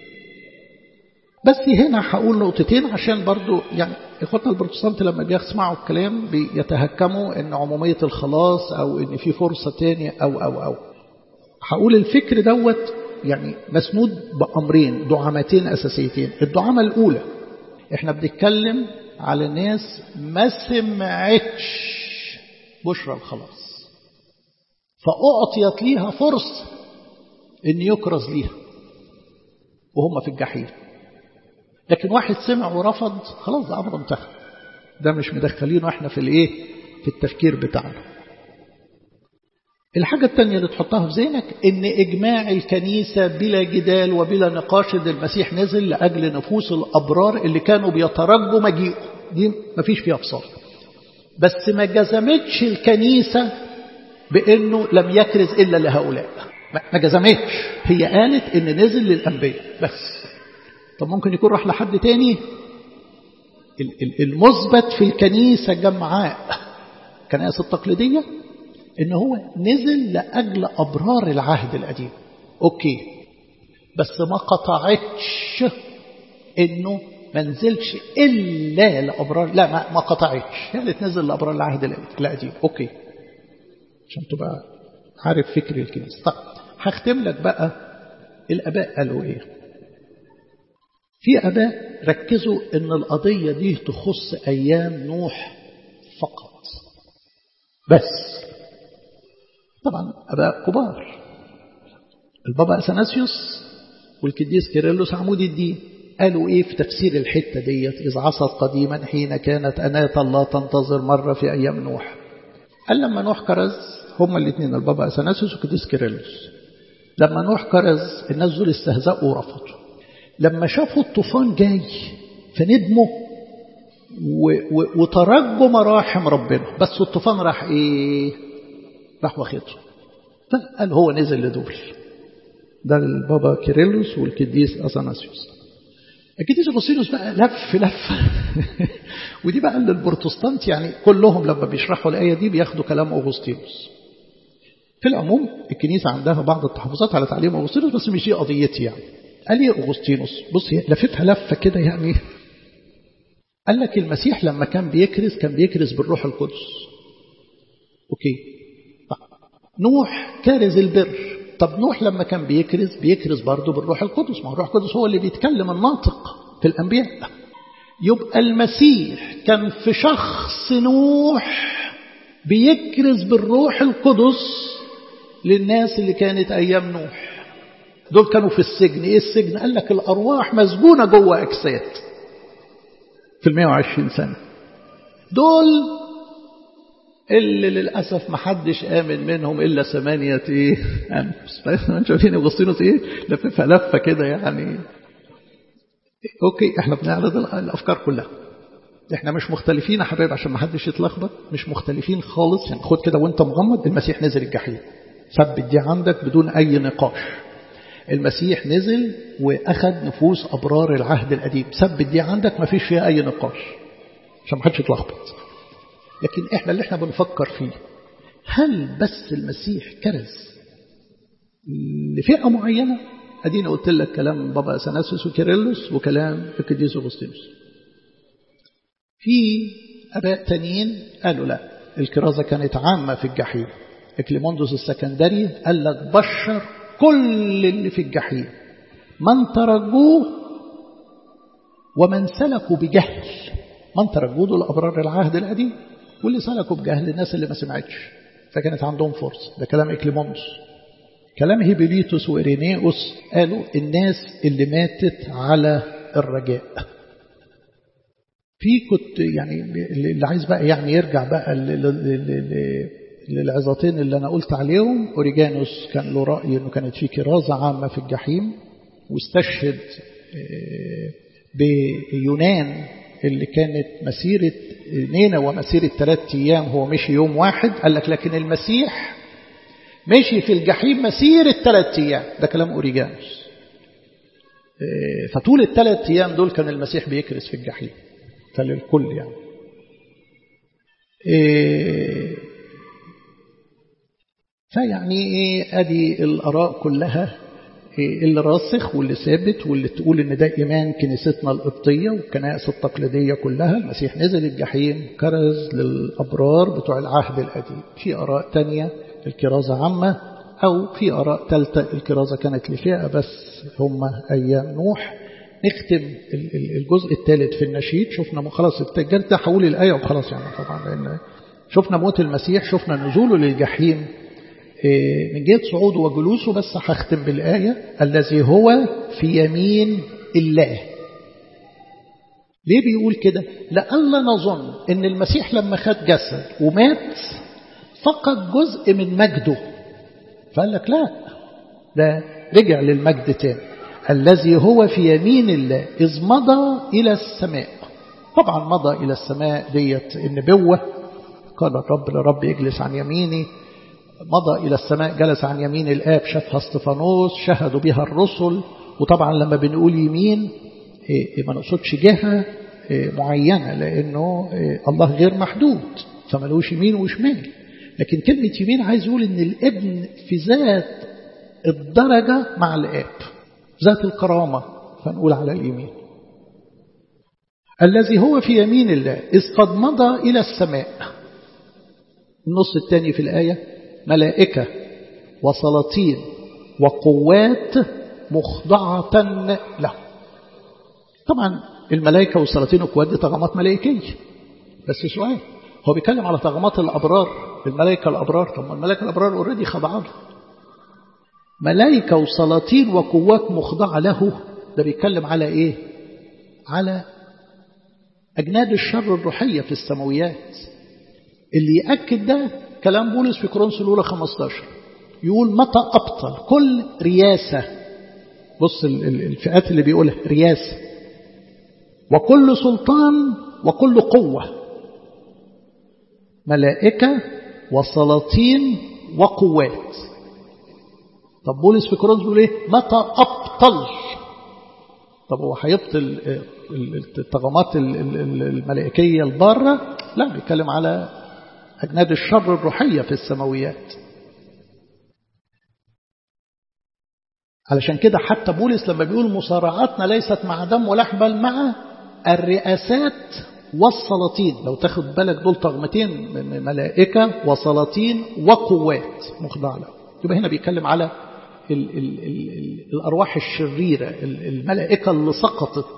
بس هنا هقول نقطتين عشان برضو يعني إخواتنا البروتستانت لما بيسمعوا الكلام بيتهكموا إن عمومية الخلاص أو إن في فرصة تانية أو أو أو هقول الفكر دوت يعني مسنود بأمرين دعامتين أساسيتين الدعامة الأولى احنا بنتكلم على ناس ما سمعتش بشرى الخلاص فأعطيت ليها فرصة ان يكرز ليها وهم في الجحيم لكن واحد سمع ورفض خلاص ده أمره انتهى ده مش مدخلينه احنا في الايه في التفكير بتاعنا الحاجة الثانية اللي تحطها في ذهنك ان اجماع الكنيسة بلا جدال وبلا نقاش ان المسيح نزل لأجل نفوس الأبرار اللي كانوا بيترجوا مجيئه دي مفيش فيها فصال بس ما جزمتش الكنيسة بانه لم يكرز الا لهؤلاء ما جزمتش هي قالت ان نزل للأنبياء بس طب ممكن يكون راح لحد تاني المثبت في الكنيسة جمعاء الكنائس التقليدية ان هو نزل لأجل أبرار العهد القديم أوكي بس ما قطعتش انه ما نزلش إلا لأبرار لا ما, ما قطعتش يعني تنزل لأبرار العهد القديم أوكي عشان تبقى عارف فكر الكنيسة طيب هختم لك بقى الآباء قالوا إيه في أباء ركزوا أن القضية دي تخص أيام نوح فقط بس طبعا أباء كبار البابا أثناسيوس والكديس كيرلس عمود الدين قالوا إيه في تفسير الحتة ديت إذ عصت قديما حين كانت أناة الله تنتظر مرة في أيام نوح قال لما نوح كرز هما الاثنين البابا أثناسيوس والكديس كيرلس لما نوح كرز الناس دول استهزأوا ورفضوا لما شافوا الطوفان جاي فندموا وترجوا مراحم ربنا بس الطوفان راح ايه راح واخده فقال هو نزل لدول ده البابا كيرلس والكديس اثناسيوس الكديس اغسطينوس بقى لف لف ودي بقى اللي البروتستانت يعني كلهم لما بيشرحوا الايه دي بياخدوا كلام اغسطينوس في العموم الكنيسه عندها بعض التحفظات على تعليم اغسطينوس بس مش دي قضيتي يعني قال ايه أغسطينوس بص هي لفتها لفة كده يعني قال لك المسيح لما كان بيكرز كان بيكرز بالروح القدس أوكي طب. نوح كارز البر طب نوح لما كان بيكرز بيكرز برضه بالروح القدس ما هو الروح القدس هو اللي بيتكلم الناطق في الأنبياء يبقى المسيح كان في شخص نوح بيكرز بالروح القدس للناس اللي كانت أيام نوح دول كانوا في السجن ايه السجن قال لك الارواح مسجونه جوه اجساد في ال 120 سنه دول اللي للاسف ما حدش امن منهم الا ثمانيه ايه انفس انتوا شايفين اغسطينوس ايه لففها لفه كده يعني اوكي احنا بنعرض الافكار كلها احنا مش مختلفين يا حبايب عشان ما حدش يتلخبط مش مختلفين خالص يعني خد كده وانت مغمض المسيح نزل الجحيم ثبت دي عندك بدون اي نقاش المسيح نزل وأخذ نفوس أبرار العهد القديم ثبت دي عندك ما فيش فيها أي نقاش عشان ما حدش يتلخبط لكن إحنا اللي إحنا بنفكر فيه هل بس المسيح كرز لفئة معينة أدينا قلت لك كلام بابا أثناسيوس وكيرلس وكلام القديس أغسطينوس في أباء تانيين قالوا لا الكرازة كانت عامة في الجحيم إكليموندوس السكندري قال لك بشر كل اللي في الجحيم من ترجوه ومن سلكوا بجهل من ترجوه دول أبرار العهد القديم واللي سلكوا بجهل الناس اللي ما سمعتش فكانت عندهم فرصة ده كلام إكليموندوس كلام هيبليتوس وإرينيوس قالوا الناس اللي ماتت على الرجاء في كنت يعني اللي عايز بقى يعني يرجع بقى للعظتين اللي أنا قلت عليهم أوريجانوس كان له رأي أنه كانت في كرازة عامة في الجحيم واستشهد بيونان اللي كانت مسيرة نينا ومسيرة ثلاثة أيام هو مشي يوم واحد قال لك لكن المسيح مشي في الجحيم مسيرة ثلاثة أيام ده كلام أوريجانوس فطول الثلاث أيام دول كان المسيح بيكرس في الجحيم فللكل يعني فيعني ايه ادي الاراء كلها إيه اللي راسخ واللي ثابت واللي تقول ان ده ايمان كنيستنا القبطيه والكنائس التقليديه كلها المسيح نزل الجحيم كرز للابرار بتوع العهد القديم في اراء تانية الكرازه عامه أو في آراء ثالثة الكرازة كانت لفئة بس هم أيام نوح نختم الجزء الثالث في النشيد شفنا خلاص التجال ده حول الآية وخلاص يعني طبعا لأن شفنا موت المسيح شفنا نزوله للجحيم من جهة صعوده وجلوسه بس هختم بالآية الذي هو في يمين الله ليه بيقول كده لألا نظن ان المسيح لما خد جسد ومات فقد جزء من مجده فقال لك لا ده رجع للمجد تاني الذي هو في يمين الله إذ مضى إلى السماء طبعا مضى إلى السماء ديت النبوة قال الرب لرب يجلس عن يميني مضى إلى السماء جلس عن يمين الآب شافها استفانوس شهدوا بها الرسل وطبعا لما بنقول يمين ما نقصدش جهة معينة لأنه الله غير محدود فملوش يمين وشمال لكن كلمة يمين عايز يقول ان الابن في ذات الدرجة مع الآب ذات الكرامة فنقول على اليمين الذي هو في يمين الله إذ قد مضى إلى السماء النص الثاني في الآية ملائكة وسلاطين وقوات مخضعة له طبعا الملائكة والسلاطين والقوات دي طغمات ملائكية بس سؤال هو بيتكلم على طغمات الأبرار الملائكة الأبرار طب الملائكة الأبرار اوريدي خضعوا له ملائكة وسلاطين وقوات مخضعة له ده بيتكلم على إيه على أجناد الشر الروحية في السماويات اللي يأكد ده كلام بولس في كورنثوس الأولى 15 يقول متى أبطل كل رياسة بص الفئات اللي بيقولها رياسة وكل سلطان وكل قوة ملائكة وسلاطين وقوات طب بولس في كورنثوس بيقول ايه متى أبطل طب هو هيبطل الطغمات الملائكية البارة لا بيتكلم على أجناد الشر الروحية في السماويات علشان كده حتى بولس لما بيقول مصارعاتنا ليست مع دم ولحم بل مع الرئاسات والسلاطين لو تاخد بالك دول طغمتين ملائكة وسلاطين وقوات مخضعة له يبقى هنا بيتكلم على ال ال ال ال الأرواح الشريرة الملائكة اللي سقطت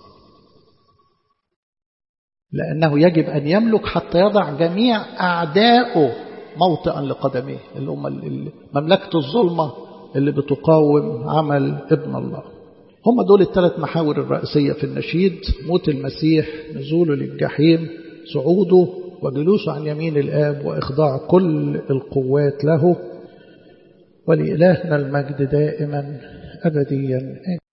لأنه يجب أن يملك حتى يضع جميع أعدائه موطئا لقدميه اللي هم مملكة الظلمة اللي بتقاوم عمل ابن الله هم دول الثلاث محاور الرئيسية في النشيد موت المسيح نزوله للجحيم صعوده وجلوسه عن يمين الآب وإخضاع كل القوات له ولإلهنا المجد دائما أبديا